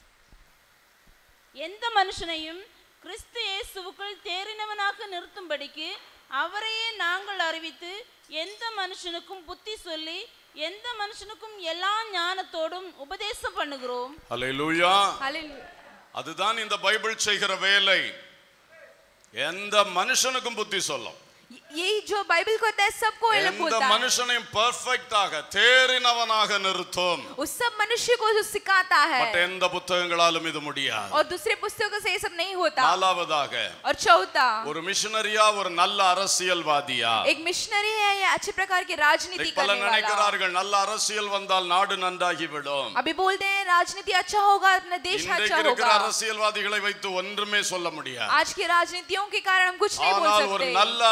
எந்த மனுஷனையும் கிறிஸ்து இயேசுவுக்குள் தேறினவனாக நிறுத்தும்படிக்கு அவரையே நாங்கள் அறிவித்து எந்த மனுஷனுக்கும் புத்தி சொல்லி எந்த மனுஷனுக்கும் எல்லா ஞானத்தோடும் உபதேசம் பண்ணுகிறோம் அல்லேலூயா हालेलुया அதுதான் இந்த பைபிள் செய்கிற வேலை எந்த மனுஷனுக்கும் புத்தி சொல்லும் यही जो बाइबल को होता है सबको ये लोग எந்த बोलता है மனுஷனையும் பெர்ஃபெக்டாக தேறினவனாக நிறுத்தும் उस सब मनुष्य को जो सिखाता है மற்ற எந்த புத்தகங்களாலும் இது முடியாது और दूसरे पुस्तकों से ये सब नहीं होता நாலாவதாக और चौथा ஒரு மிஷனரியா ஒரு நல்ல அரசியல்வாதியா एक मिशनरी है या अच्छे प्रकार की राजनीति இன்னைக்கு பல करने वाला நினைக்கிறார்கள் நல்ல அரசியல் வந்தால் நாடு நன்றாகி விடும் अभी बोलते हैं राजनीति अच्छा होगा अपना देश अच्छा இன்றைக்கு இருக்கிற होगा அரசியல்வாதிகளை வைத்து ஒன்றுமே சொல்ல முடியாது आज की राजनीतियों के कारण हम कुछ नहीं बोल ஆனால் ஒரு सकते நல்ல அரசியல்வாதி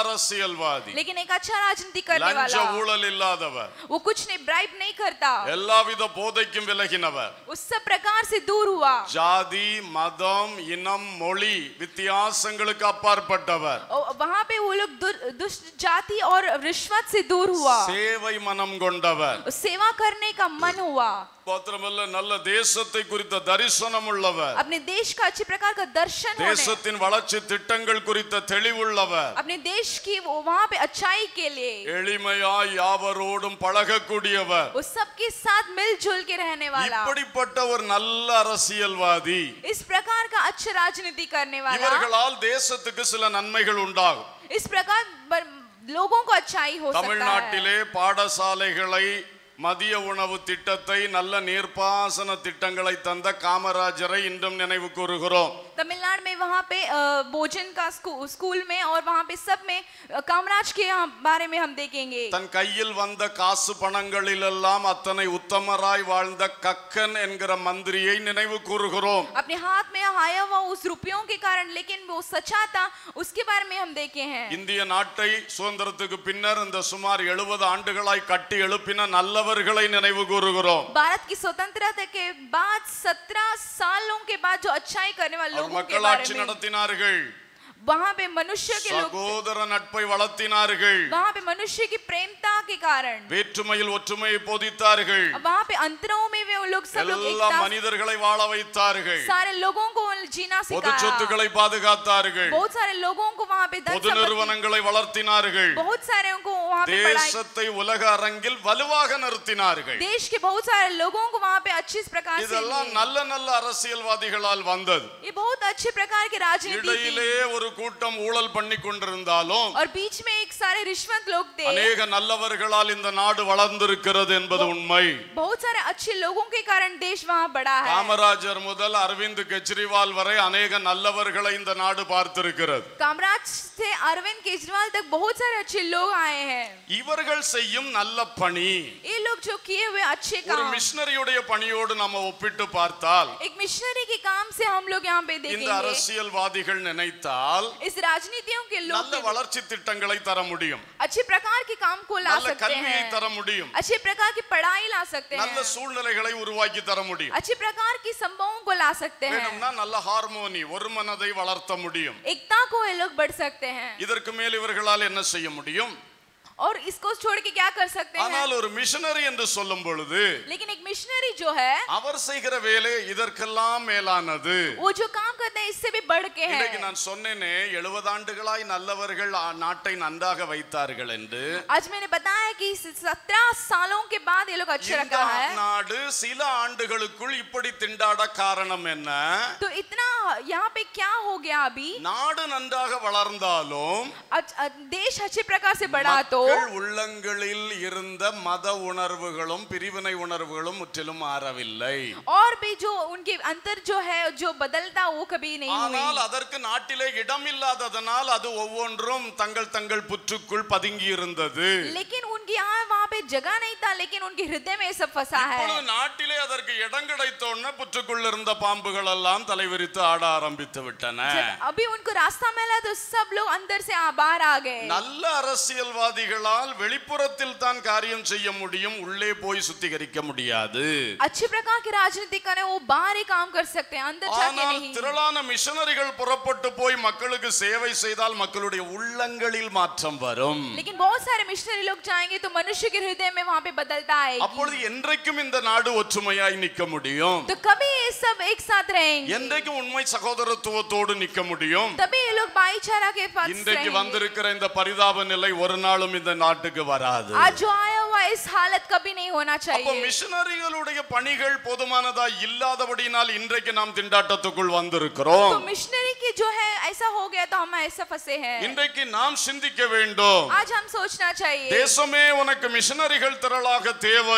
அரசியல்வாதி लेकिन एक अच्छा राजनीति करने லஞ்ச वाला ஊழல் இல்லாதவர் वो कुछ नहीं ब्राइब नहीं करता எல்லாவித போதைக்கும் விலகினவர் उस सब प्रकार से दूर हुआ ஜாதி மதம் இனம் மொழி வித்தியாசங்களுக்கு அப்பாற்பட்டவர் और वहाँ पे वो लोग दु- दुष्ट जाति और रिश्वत से दूर हुआ சேவை மனம் கொண்டவர் सेवा करने का मन हुआ மாத்திரமல்ல நல்ல தேசத்தை குறித்த தரிசனம் உள்ளவர் अपने देश का अच्छे प्रकार का दर्शन होने தேசத்தின் வளர்ச்சி திட்டங்கள் குறித்த தெளிவுள்ளவர் अपने देश की वो वहाँ पे अच्छाई के लिए எளிமையாய் யாவரோடும் பழகக்கூடியவர் उस सबके साथ मिलजुल के रहने वाला இப்படிப்பட்ட ஒரு நல்ல அரசியல்வாதி इस प्रकार का अच्छा राजनीति करने वाला இவர்களால் தேசத்துக்கு சில நன்மைகள் உண்டாகும் इस प्रकार बर- लोगों को अच्छाई हो सकता है தமிழ்நாட்டிலே பாடசாலைகளை மதிய உணவு திட்டத்தை நல்ல நீர்ப்பாசன திட்டங்களை தந்த காமராஜரை இன்றும் நினைவு கூறுகிறோம் तमिलनाडु में वहाँ पे अ, भोजन का स्कू, स्कूल में और वहाँ पे सब में अ, कामराज के यहाँ बारे में हम देखेंगे தன் கையில் வந்த காசு பணங்களிலெல்லாம் அத்தனை உத்தமராய் வாழ்ந்த கக்கன் என்கிற மந்திரியை நினைவு கூறுகிறோம் अपने हाथ में आया हुआ उस रुपयों के कारण लेकिन वो सच्चा था उसके बारे में हम देखे हैं இந்திய நாட்டை சுதந்திரத்துக்கு பின்னர் இந்த சுமார் எழுபது ஆண்டுகளாய் கட்டி எழுப்பின நல்லவர்களை நினைவு கூறுகிறோம் भारत की स्वतंत्रता के बाद सत्रह सालों के बाद जो अच्छाई करने वाले அவர் लोगों के மக்களாட்சி बारे में நடத்தினார்கள் वहाँ पे मनुष्य के लोग சகோதர நட்பை வளர்த்தினார்கள் वहाँ पे मनुष्य की प्रेमता के कारण வேற்றுமையில் ஒற்றுமையை போதித்தார்கள் वहाँ पे अंतरों में वे लोग सब लोग எல்லா एकता மனிதர்களை வாழ வைத்தார்கள் सारे लोगों को जीना பொது सिखाया சொத்துக்களை பாதுகாத்தார்கள் बहुत सारे लोगों को वहाँ पे धन பொது संपत्ति நிறுவனங்களை வளர்த்தினார்கள் बहुत सारे को वहाँ पे पढ़ाई தேசத்தை உலக அரங்கில் வலுவாக நிறுத்தினார்கள் देश के बहुत सारे लोगों को वहाँ पे अच्छी प्रकार से இதெல்லாம் लिए। நல்ல நல்ல அரசியல்வாதிகளால் வந்தது ये बहुत अच्छे प्रकार की राजनीति இடையிலே थी ஒரு கூட்டம் ஊழல் பண்ணி கொண்டிருந்தாலும் और बीच में एक सारे रिश्वत लोग थे அநேக நல்லவர்களால் இந்த நாடு வளர்ந்திருக்கிறது என்பது உண்மை बहुत सारे अच्छे लोगों के कारण देश वहाँ बड़ा है காமராஜர் முதல் அரவிந்த் கெஜ்ரிவால் வரை அநேக நல்லவர்களை இந்த நாடு பார்த்திருக்கிறது कामराज से अरविंद केजरीवाल तक बहुत सारे अच्छे लोग आए हैं இவர்கள் செய்யும் நல்ல பணி ये लोग जो किए हुए अच्छे ஒரு काम மிஷனரியுடைய பணியோடு நம்ம ஒப்பிட்டு பார்த்தால் एक मिशनरी के काम से हम लोग यहाँ पे இந்த देखेंगे அரசியல்வாதிகள் நினைத்தால் इस राजनीतियों के लोग நல்ல வளர்ச்சி திட்டங்களை தர முடியும் अच्छे प्रकार के काम को ला நல்ல सकते கல்வியை हैं தர முடியும் अच्छे प्रकार की पढ़ाई ला सकते நல்ல हैं சூழ்நிலைகளை உருவாக்கி தர முடியும் अच्छे प्रकार की संभवों को ला सकते हैं வேணும்னா நல்ல ஹார்மோனி ஒரு மனதை வளர்த்த முடியும் एकता को ये लोग बढ़ सकते हैं இதற்கு மேல் இவர்களால் என்ன செய்ய முடியும் और इसको छोड़ के क्या कर सकते हैं ஆனால் ஒரு மிஷனரி என்று சொல்லும் பொழுது लेकिन एक मिशनरी जो है அவர் செய்கிற வேலை இதற்கெல்லாம் மேலானது वो जो काम करते हैं इससे भी बढ़ के இன்னைக்கு है நான் சொன்னேனே எழுபது ஆண்டுகளாய் நல்லவர்கள் ஆ- நாட்டை நன்றாக வைத்தார்கள் என்று आज मैंने बताया कि सत्रह सालों के बाद ये लोग अच्छे இந்த रखा है நாடு சில ஆண்டுகளுக்குள் இப்படி திண்டாட காரணம் என்ன तो इतना यहाँ पे क्या हो गया अभी நாடு நன்றாக வளர்ந்தாலும் अच- अ- देश अच्छे प्रकार से बढ़ा तो மக்கள் உள்ளங்களில் இருந்த மத உணர்வுகளும் பிரிவினை உணர்வுகளும் முற்றிலும் மாறவில்லை और भी जो उनके अंतर जो है जो बदलता वो कभी नहीं ஆனால் हुई அதற்கு நாட்டிலே இடம் இல்லாததனால் அது ஒவ்வொன்றும் தங்கள் தங்கள் புற்றுக்குள் பதுங்கி இருந்தது लेकिन उनके यहाँ वहाँ पे जगह नहीं था लेकिन उनके हृदय में ये सब फंसा है இப்பொழுது நாட்டிலே அதற்கு இடம் கிடைத்தோன்னு புற்றுக்குள் இருந்த பாம்புகள் எல்லாம் தலைவிரித்து ஆட ஆரம்பித்து விட்டன जब अभी उनको रास्ता मिला तो सब लोग अंदर से आ- बाहर आ गए நல்ல அரசியல்வாதிகளால் வெளிப்புறத்தில் தான் காரியம் செய்ய முடியும் உள்ளே போய் சுத்திகரிக்க முடியாது अच्छे प्रकार की राजनीति करें वो बाहर ही काम कर सकते हैं अंदर जाके ஆனால் नहीं திரளான மிஷனரிகள் புறப்பட்டு போய் மக்களுக்கு சேவை செய்தால் மக்களுடைய உள்ளங்களில் மாற்றம் வரும் लेकिन बहुत सारे मिशनरी लोग जाएंगे तो मनुष्य के हृदय में वहाँ पे बदलता आएगी அப்பொழுது என்றைக்கும் இந்த நாடு ஒற்றுமையாய் நிற்க முடியும் तो कभी ये सब एक साथ रहेंगे என்றைக்கும் உண்மை சகோதரத்துவத்தோடு நிற்க முடியும் तभी ये लोग भाईचारा के पास இன்றைக்கு रहेंगे வந்திருக்கிற இந்த பரிதாப நிலை ஒரு நாளும் இந்த நாட்டுக்கு வராது आज जो आया हुआ इस हालत कभी नहीं होना அப்போ चाहिए மிஷனரிகளுடைய பணிகள் போதுமானதா இல்லாதபடினால் இன்றைக்கு நாம் திண்டாட்டத்துக்குள் तो வந்திருக்கிறோம் मिशनरी की जो है ऐसा हो गया तो हम ऐसा फंसे हैं இன்றைக்கு நாம் சிந்திக்க வேண்டும் आज हम सोचना चाहिए தேசமே உனக்கு மிஷனரிகள் திரளாக தேவை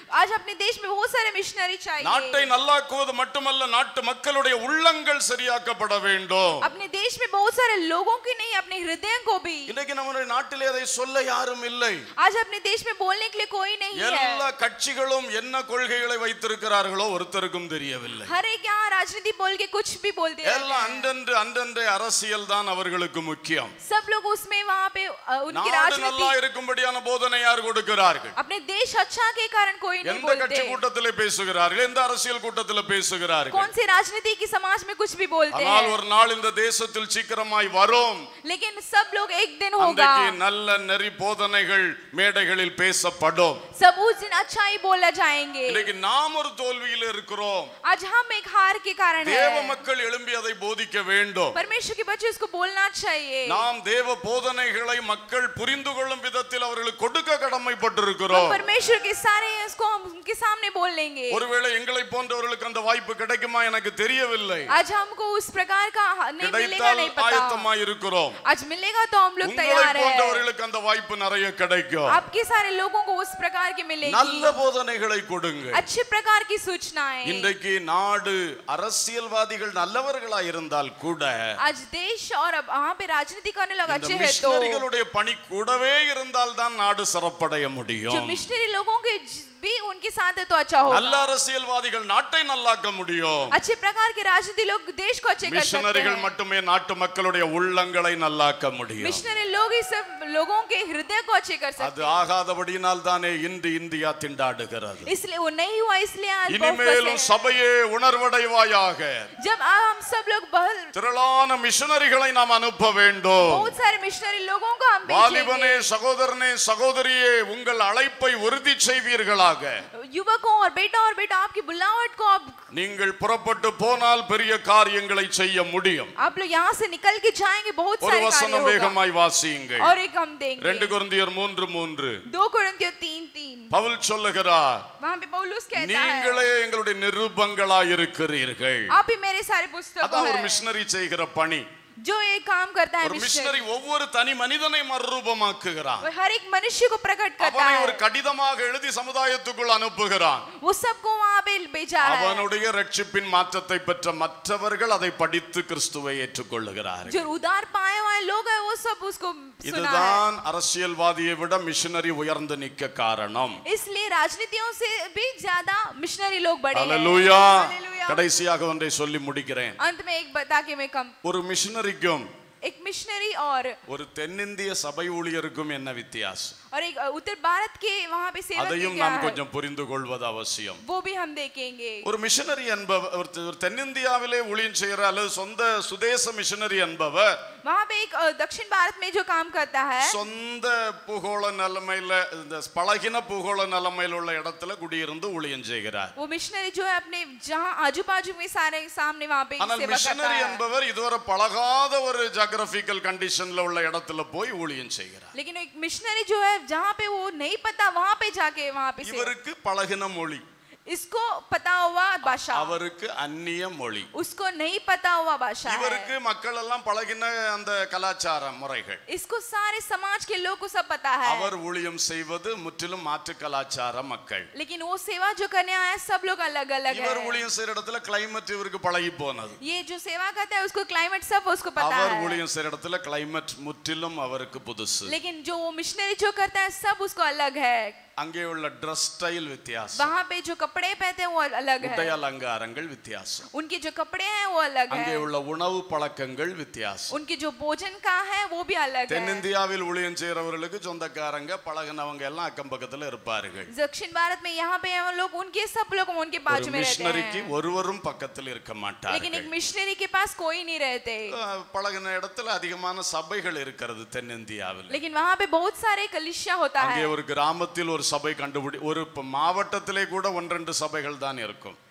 आज अपने देश में बहुत सारे मिशनरी நாட்டை चाहिए நல்லாக்குவது மட்டுமல்ல நாட்டு மக்களுடைய உள்ளங்கள் சரியாக்கப்பட வேண்டும் अपने देश में बहुत सारे लोगों की नहीं अपने हृदय को भी இன்னைக்கு நம்முடைய நாட்டிலே அதை சொல்ல யாரும் இல்லை आज अपने देश में बोलने के लिए कोई नहीं எல்லா है கட்சிகளும் என்ன கொள்கைகளை வைத்திருக்கிறார்களோ ஒருத்தருக்கும் தெரியவில்லை हर एक यहाँ राजनीति बोल के कुछ भी बोलते रहते எல்லாம் हैं அன்றன்று அன்றன்றைய அரசியல் தான் அவர்களுக்கு முக்கியம் सब लोग उसमें वहाँ पे अ, उनकी நாடு நல்லா राजनीति இருக்கும்படியான போதனை யார் கொடுக்கிறார்கள் अपने देश अच्छा के कारण कोई नहीं எந்த கட்சி बोलते கூட்டத்திலே பேசுகிறார்கள் எந்த அரசியல் கூட்டத்திலே பேசுகிறார்கள் कौन से राजनीति की समाज में कुछ भी बोलते ஆனால் हैं ஒரு நாள் இந்த தேசத்தில் சீக்கிரமாய் வரும் लेकिन सब लोग एक दिन होगा அன்றைக்கு நல்ல நெறி போதனைகள் மேடைகளில் பேசப்படும் सब उस दिन अच्छा ही बोला जाएंगे இன்னைக்கு நாம் ஒரு தோல்வியில் இருக்கிறோம் आज हम एक हार के कारण தேவ है மக்கள் எழும்பி அதை போதிக்க வேண்டும் परमेश्वर के बच्चे उसको बोलना चाहिए நாம் தேவ போதனைகளை மக்கள் புரிந்து கொள்ளும் விதத்தில் அவர்களுக்கு கொடுக்க हम கடமைப்பட்டிருக்கிறோம் परमेश्वर के सारे इसको हम उनके सामने बोल लेंगे ஒருவேளை எங்களை போன்றவர்களுக்கு அந்த வாய்ப்பு கிடைக்குமா எனக்கு தெரியவில்லை आज हमको उस प्रकार का नहीं मिलेगा கிடைத்தால் नहीं पता ஆயத்தமாய் இருக்கிறோம் आज मिलेगा तो हम लोग உங்களை तैयार है போன்றவர்களுக்கு அந்த வாய்ப்பு நிறைய கிடைக்கும் आपके सारे लोगों को उस प्रकार की நல்ல मिलेगी போதனைகளை கொடுங்க अच्छे प्रकार की सूचनाएं இன்றைக்கு நாடு அரசியல்வாதிகள் நல்லவர்களா இருந்தால் கூட आज देश और अब वहाँ पे राजनीति करने लोग இந்த अच्छे हैं तो மிஷனரிகளுடைய பணி கூடவே இருந்தால் தான் நாடு சிறப்படைய जो முடியும் मिशनरी लोगों के ज- भी उनके साथ है तो अच्छा होगा நல்ல அரசியல்வாதிகள் நாட்டை நல்லாக்க முடியும் अच्छे प्रकार के राजनीति लोग देश को अच्छे कर सकते மிஷனரிகள் हैं மட்டுமே நாட்டு மக்களுடைய உள்ளங்களை நல்லாக்க முடியும் मिशनरी लोग ही सब लोगों के हृदय को अच्छे कर அது सकते ஆகாதபடியினால் தானே இன்று இந்தியா திண்டாடுகிறது हैं इसलिए वो नहीं हुआ इसलिए आज बहुत இனிமேலும் फंसे हैं। சபையே உணர்வடைவாயாக जब आ- हम सब लोग बहुत திரளான மிஷனரிகளை நாம் அனுப்ப வேண்டும் बहुत सारे मिशनरी लोगों को हम வாலிபனே भेजेंगे சகோதரனே சகோதரியே உங்கள் அழைப்பை உறுதி செய்வீர்களாக युवकों और बेटा और बेटा आपकी बुलावट को आप நீங்கள் புறப்பட்டு போனால் பெரிய காரியங்களை செய்ய முடியும் आप लोग यहाँ से निकल के जाएंगे बहुत ஒரு सारे कार्य வசனம் होगा வேகமாய் வாசியுங்கள் और एक हम ரெண்டு देंगे குருந்தியர் மூன்று மூன்று दो कुरिन्थियों तीन तीन பவுல் சொல்லுகிறார் वहाँ पे पौलुस कहता है நீங்களே எங்களுடைய நிருபங்களாய் இருக்கிறீர்கள் आप ही मेरे सारे पुस्तकों அதான் ஒரு हैं மிஷனரி செய்கிற பணி जो ये काम करता है ஒரு मिशनरी மிஷனரி ஒவ்வொரு தனி மனிதனை மறுரூபமாக்குகிறான் वो हर एक मनुष्य को प्रकट करता அவனை ஒரு है கடிதமாக எழுதி சமுதாயத்துக்குள் அனுப்புகிறான் वो सबको वहाँ पे भेजा है அவனுடைய ரட்சிப்பின் மாற்றத்தை பெற்ற மற்றவர்கள் அதை படித்து கிறிஸ்துவை ஏற்றுக்கொள்ளுகிறார்கள் जो उदार पाए हुए लोग हैं वो सब उसको सुना है இதுதான் அரசியல்வாதியை விட மிஷனரி உயர்ந்து நிக்க காரணம் इसलिए राजनीतियों से भी ज्यादा मिशनरी लोग बड़े हैं அல்லேலூயா Hallelujah. கடைசியாக ஒன்றை சொல்லி முடிக்கிறேன் अंत में एक बता के मैं कम ஒரு மிஷனரிக்கும் एक मिशनरी और ஒரு தென்னிந்திய சபை ஊழியருக்கும் என்ன வித்தியாசம் और एक उत्तर भारत के वहाँ पे सेवक के அதையும் क्या நாம் है கொஞ்சம் புரிந்து கொள்வது அவசியம் वो भी हम देखेंगे ஒரு மிஷனரி என்பவர் ஒரு தெ- ஒரு தென்னிந்தியாவிலே ஊழியம் செய்கிற அல்லது சொந்த சுதேச மிஷனரி என்பவர் वहाँ पे एक अ, दक्षिण भारत में जो काम करता है சொந்த பூகோள நிலைமையில இந்த பழகின பூகோள நிலைமையில் உள்ள இடத்துல குடியிருந்து ஊழியம் செய்கிறார் वो मिशनरी जो है अपने जहाँ आजू बाजू में सारे सामने वहाँ पे ஆனால் सेवा करता மிஷனரி है என்பவர் இதுவரை பழகாத ஒரு ஜாகிரபிக்கல் கண்டிஷன்ல உள்ள இடத்துல போய் ஊழியம் செய்கிறார் लेकिन एक मिशनरी जो है जहाँ पे वो नहीं पता वहाँ पे जाके वहाँ पे सेवा இவருக்கு பழகின மொழி इसको पता हुआ भाषा அவருக்கு அந்நிய மொழி उसको नहीं पता हुआ भाषा है இவருக்கு மக்கள் எல்லாம் பழகின அந்த கலாச்சார முறைகள் इसको सारे समाज के लोग को सब पता है அவர் ஊழியம் செய்வது முற்றிலும் மாற்று கலாச்சார மக்கள் लेकिन वो सेवा जो करने आया है सब लोग अलग अलग இவர் है ஊழியம் செய்யற இடத்துல கிளைமேட் இவருக்கு பழகி போனது ये जो सेवा करता है उसको क्लाइमेट सब उसको पता அவர் है ஊழியம் செய்யற இடத்துல கிளைமேட் முற்றிலும் அவருக்கு புதுசு लेकिन जो वो मिशनरी जो करता है सब उसको अलग है அங்கே உள்ள ட்ரெஸ் ஸ்டைல் வித்தியாசம் वहाँ पे जो कपड़े पहनते हैं वो अलग है உடை அலங்காரங்கள் வித்தியாசம் उनके जो कपड़े हैं वो अलग அங்கே है உள்ள உணவு பழக்கங்கள் வித்தியாசம் उनके जो भोजन का है वो भी अलग है தென்னிந்தியாவில் ஊழியம் செய்யறவர்களுக்கு சொந்தக்காரங்க பழகினவங்க எல்லாம் அக்கம் பக்கத்துல இருப்பார்கள் दक्षिण भारत में यहाँ पे हम लोग उनके सब लोग उनके ஒரு बाजू में रहते மிஷனரிக்கு हैं ஒருவரும் பக்கத்தில் இருக்க लेकिन एक மாட்டார்கள் मिशनरी के पास कोई नहीं रहते அஹ், பழகின இடத்துல அதிகமான சபைகள் இருக்கிறது தென்னிந்தியாவில் लेकिन वहाँ पे बहुत सारे कलिशिया होता அங்கே है ஒரு கிராமத்தில் ஒரு சபை கண்டுபிடி ஒரு ப- மாவட்டத்திலே கூட ஒன்றெண்டு சபைகள் தான் இருக்கும்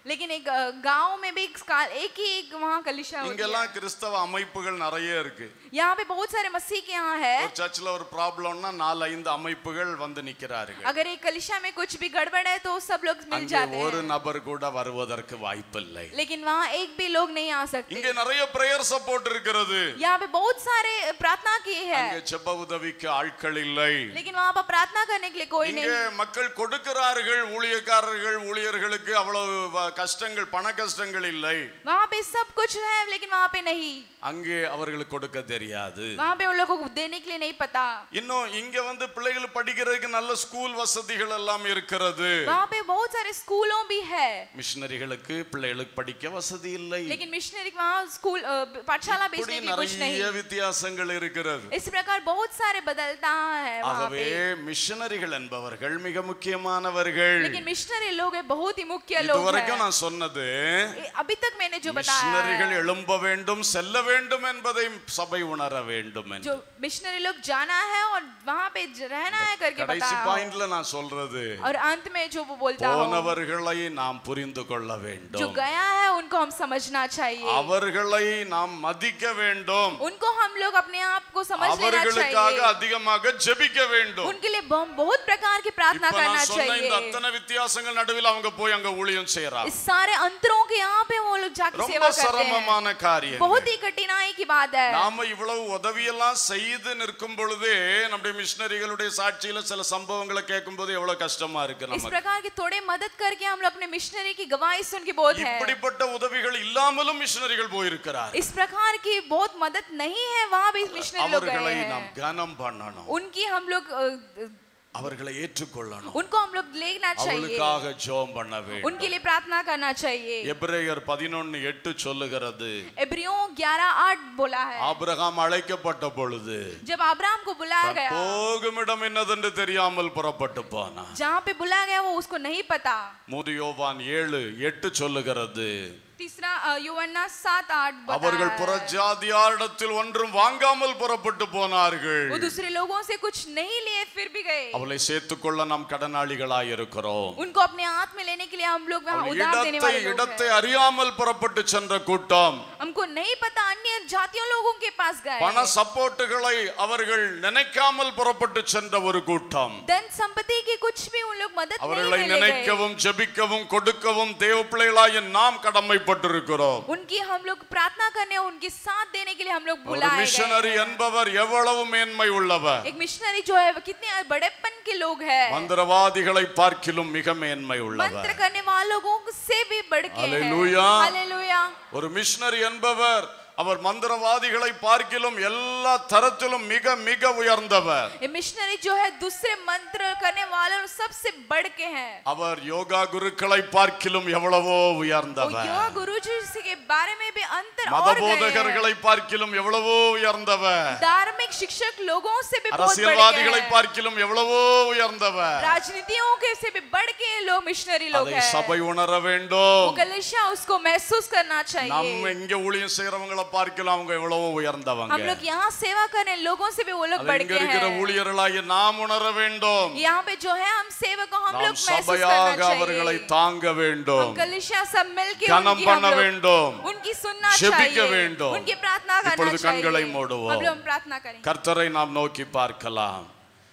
लेकिन एक अ, गांव में भी एक का- एक ही एक वहाँ कलिशा होती है இங்கெல்லாம் கிறிஸ்தவ அமைப்புகள் நிறைய இருக்கு यहाँ पे बहुत सारे मसीह के यहाँ है ஒரு சர்ச்சில் ஒரு ப்ராப்ளம்னா நாலு ஐந்து அமைப்புகள் வந்து நிக்கிறார்கள் अगर एक कलिशा में कुछ भी गड़बड़ है तो सब लोग मिल அங்கே जाते ஒரு हैं நபர் கூட வருவதற்கு வாய்ப்பில்லை लेकिन वहाँ एक भी लोग नहीं आ सकते இங்கே நிறைய பிரேயர் சப்போர்ட் இருக்கிறது यहाँ पे बहुत सारे प्रार्थना की है அங்கே ஜெப உதவிக்கு ஆட்கள் இல்லை लेकिन वहाँ पर प्रार्थना करने के लिए कोई இங்கே नहीं மக்கள் கொடுக்கிறார்கள் ஊழியக்காரர்கள் ஊழியர்களுக்கு அவ்வளவு வ- கஷ்டங்கள் பண கஷ்டங்கள் இல்லை वहाँ पे सब कुछ है लेकिन वहाँ पे नहीं அங்கே அவர்களுக்கு கொடுக்க தெரியாது वहाँ पे उन लोगों को देने के लिए नहीं पता இன்னும் இங்க வந்து பிள்ளைகள் படிக்கிறதுக்கு நல்ல ஸ்கூல் வசதிகள் எல்லாம் இருக்கிறது वहाँ पे बहुत सारे स्कूलों भी है மிஷினரிகளுக்கு பிள்ளைகளுக்கு படிக்க வசதி இல்லை लेकिन मिशनरी वहाँ स्कूल अ, पाठशाला இப்படி भेजने के लिए कुछ நிறைய नहीं வித்தியாசங்கள் இருக்கிறது इस प्रकार बहुत सारे बदलता है वहाँ ஆகவே पे மிஷனரிகள் என்பவர்கள் மிக முக்கியமானவர்கள் लेकिन मिशनरी लोग है बहुत ही मुख्य लोग இதுவரைக்கும் हैं நான் சொன்னது ए, अभी तक मैंने जो बताया மிஷனரிகள் है, எழும்ப வேண்டும் செல்ல வேண்டும் என்பதை சபை உணர வேண்டும் என்று. जो मिशनरी लोग जाना है और वहाँ पे ज- रहना है करके கடைசி बताया हो। பாயிண்ட்ல நான் சொல்றது और अंत में जो वो बोलता हो போனவர்களை நாம் புரிந்து கொள்ள जो வேண்டும் गया है उनको हम समझना चाहिए அவர்களை நாம் மதிக்க வேண்டும் उनको हम लोग अपने आप को समझ लेना அவர்களுக்காக चाहिए அதிகமாக ஜெபிக்க வேண்டும் उनके लिए बहु- बहुत प्रकार की प्रार्थना இப்ப करना நான் சொன்ன இந்த चाहिए அத்தனை வித்தியாசங்கள் நடுவில் அவங்க போய் அங்க ஊழியம் செய்யறாங்க इस सारे अंतरों के यहाँ पे वो लोग जाके ரொம்ப सेवा करते हैं சிரமமான காரியம் बहुत ही कठिनाई की बात है நாம இவ்வளவு உதவியெல்லாம் செய்து நிற்கும் பொழுதே நம்முடைய மிஷினரிகளுடைய சாட்சியில சில சம்பவங்களை கேட்கும் போது எவ்வளவு கஷ்டமா இருக்கு इस நமக்கு प्रकार के थोड़े मदद करके हम लोग अपने मिशनरी की गवाही सुन के बहुत है இப்படிப்பட்ட உதவிகள் இல்லாமலும் மிஷினரிகள் போயிருக்கிறார் इस प्रकार की बहुत मदद नहीं है वहाँ भी मिशनरी लोग गए அவர்களை நாம் हैं கனம் பண்ணணும் उनकी हम लोग अ, அவர்களை ஏற்றுக்கொள்ளணும் उनको हम लोग लेना चाहिए அவளுக்காக ஜெபம் பண்ண வேண்டும் उनके लिए प्रार्थना करना चाहिए எபிரேயர் பதினொன்னு எட்டு சொல்லுகிறது इब्रियों ग्यारह आठ बोला है ஆபிரகாம் அழைக்கப்பட்ட பொழுது जब अब्राहम को बुलाया गया போகும் இடம் என்னதென்று தெரியாமல் புறப்பட்டு போனான் जहाँ पे बुलाया गया वो उसको नहीं पता மூதியோவான் ஏழு எட்டு சொல்லுகிறது तीसरा अ, यूहन्ना सात आठ அவர்கள் बताया है। புறஜாதியாரிடத்தில் ஒன்றும் வாங்காமல் புறப்பட்டு போனார்கள் वो दूसरे लोगों से कुछ नहीं लिए फिर भी गए அவளை சேர்த்துக்கொள்ள நாம் கடனாளிகளாய் இருக்கிறோம் उनको अपने हाथ में लेने के लिए हम लोग वहाँ அவள் उधार देने இடத்தை वाले लोग இடத்தை हैं। அறியாமல் புறப்பட்டு சென்ற கூட்டம் हमको नहीं पता अन्य जातियों लोगों के पास गए பண சப்போர்ட்டுகளை அவர்கள் நினைக்காமல் புறப்பட்டு சென்ற ஒரு கூட்டம் धन संपत्ति की कुछ भी उन लोग मदद नहीं அவர்களை में ले गए நினைக்கவும் ஜெபிக்கவும் கொடுக்கவும் தேவ பிள்ளைகளாய நாம் கடமைப்பட்டிருக்கிறோம் उनकी हम लोग प्रार्थना करने और उनके साथ देने के लिए हम लोग ஒரு बुलाए மிஷனரி गए हैं। என்பவர் எவ்வளவு மேன்மை உள்ளவர் एक मिशनरी जो है वो कितने बड़ेपन के लोग हैं மந்திரவாதிகளை பார்க்கிலும் மிக மேன்மை உள்ளவர் मंत्र करने वालों से भी बढ़ के हैं हालेलुया। हालेलुया ஒரு மிஷனரி என்பவர் அவர் மந்திரவாதிகளை பார்க்கிலும் எல்லா தரத்திலும் மிக மிக உயர்ந்தவர் ये मिशनरी जो है दूसरे मंत्र करने वालों सबसे बढ़ के हैं அவர் யோகா குருக்களை பார்க்கிலும் எவ்வளவோ वो உயர்ந்தவர் योगा गुरु जी के बारे में भी अंतर மத और गए हैं। போதகர்களை பார்க்கிலும் எவ்வளவோ உயர்ந்தவர் धार्मिक शिक्षक लोगों से भी बहुत बढ़ के அரசியல்வாதிகளை हैं। பார்க்கிலும் எவ்வளவோ உயர்ந்தவர் राजनीतियों के से भी बढ़ के लोग मिशनरी लोग அதை हैं சபை உணர वो வேண்டும் कलिशा उसको महसूस करना நம்ம चाहिए இங்க ஊழியம் செய்யறவங்களை பார்க்கலாம் அவங்க எவ்வளவோ हम உயர்ந்தவங்க लोग यहाँ सेवा करने लोगों से भी वो लोग அதை बढ़ இங்க के இருக்கிற हैं ஊழியர்களாகிய நாம் உணர வேண்டும் यहाँ पे जो है हम सेवा को हम நாம் लोग महसूस சபையாக करना அவர்களை चाहिए தாங்க வேண்டும் हम कलिशा सब मिलके கனம் उनकी हम பண்ண लोग வேண்டும் उनकी सुनना ஜெபிக்க चाहिए வேண்டும். उनकी प्रार्थना करना இப்பொழுது கண்களை चाहिए மூடுவோம். हम लोग प्रार्थना करेंगे கர்த்தரை நாம் நோக்கி பார்க்கலாம்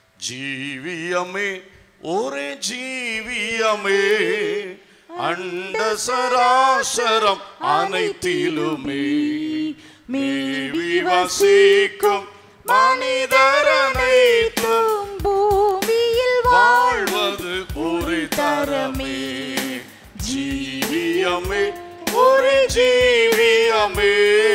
ஜீவியமே ஒரே ஜீவியமே அண்ட சராசரம் அனைத்திலுமே மேவி வசிக்கும் மனிதரனைத்தும் பூமியில் வாழ்வது ஒரு தரமே ஜீவியமே ஒரு ஜீவியமே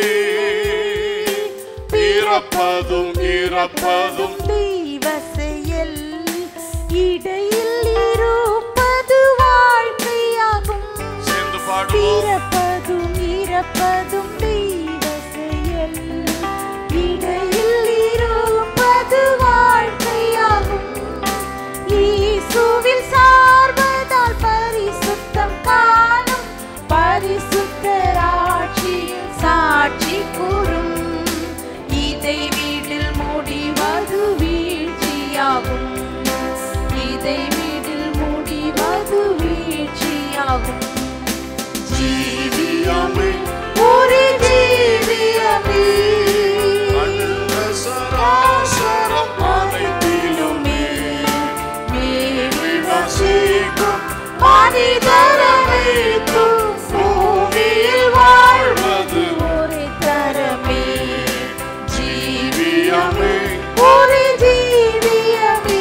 பிறப்பதும் இறப்பதும் தெய்வ செயல் இடையில் இருப்பது வாழ்க்கையாகும் சேர்ந்து பாடுவோம் பிறப்பதும் இறப்பதும் தெய்வ செயல் இடையில் இருப்பது வாழ்க்கையாகும் இயேசுவில் சார்வதால் பரிசுத்தம் காணும் பரிசுத்தராட்சியில் சாட்சி கூறும் இதை வீட்டில் முடிவது வீழ்ச்சியாகும் இதை வீட்டில் முடிவது வீழ்ச்சியாகும் ஜீவியமே ஒரு ஜீவியமே அண்ட சராசரம் அனைத்திலுமே விவசிக்கும் மனிதரமைத்தும் பூமியில் வாழ்வது ஒரு தரமே ஜீவியமே ஒரு ஜீவியமே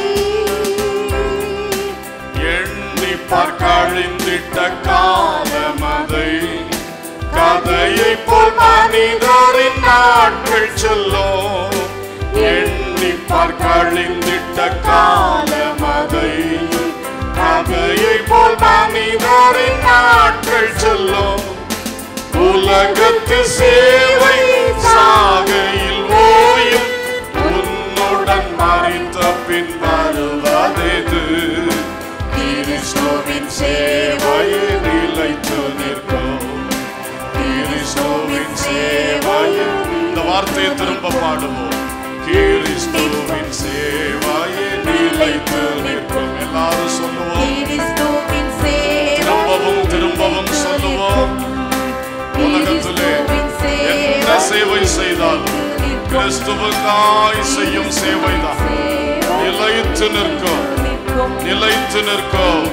எண்ணி பார்க்கழிந்திட்ட காலமதை கதையை போல் மனிதரின் நாட்கள் சொல்லும் எண்ணி பார்க்கழிந்திட்ட காலமதை கதையை போல் மனிதரின் நாட்கள் சொல்லும் உலகத்து சேவை சாகையில் ஓயும் உன்னுடன் மறித்த பின் வருவதெது கிறிஸ்துவின் சேவையை நிலைத்து நிற்கும் கிறிஸ்துவின் சேவையை இந்த வார்த்தையை திரும்ப பாடுவோம் கிறிஸ்துவின் சேவையை நிலைத்து நிற்கும் எல்லாரும் சொல்லுவோம் கிறிஸ்துவின் சேவை திரும்பவும் திரும்பவும் சொல்லுவோம் உலகத்திலே என்ன சேவை செய்தாலும் கிறிஸ்துவுக்காய் செய்யும் சேவைதான் நிலைத்து நிற்கும் நிலைத்து நிற்கும்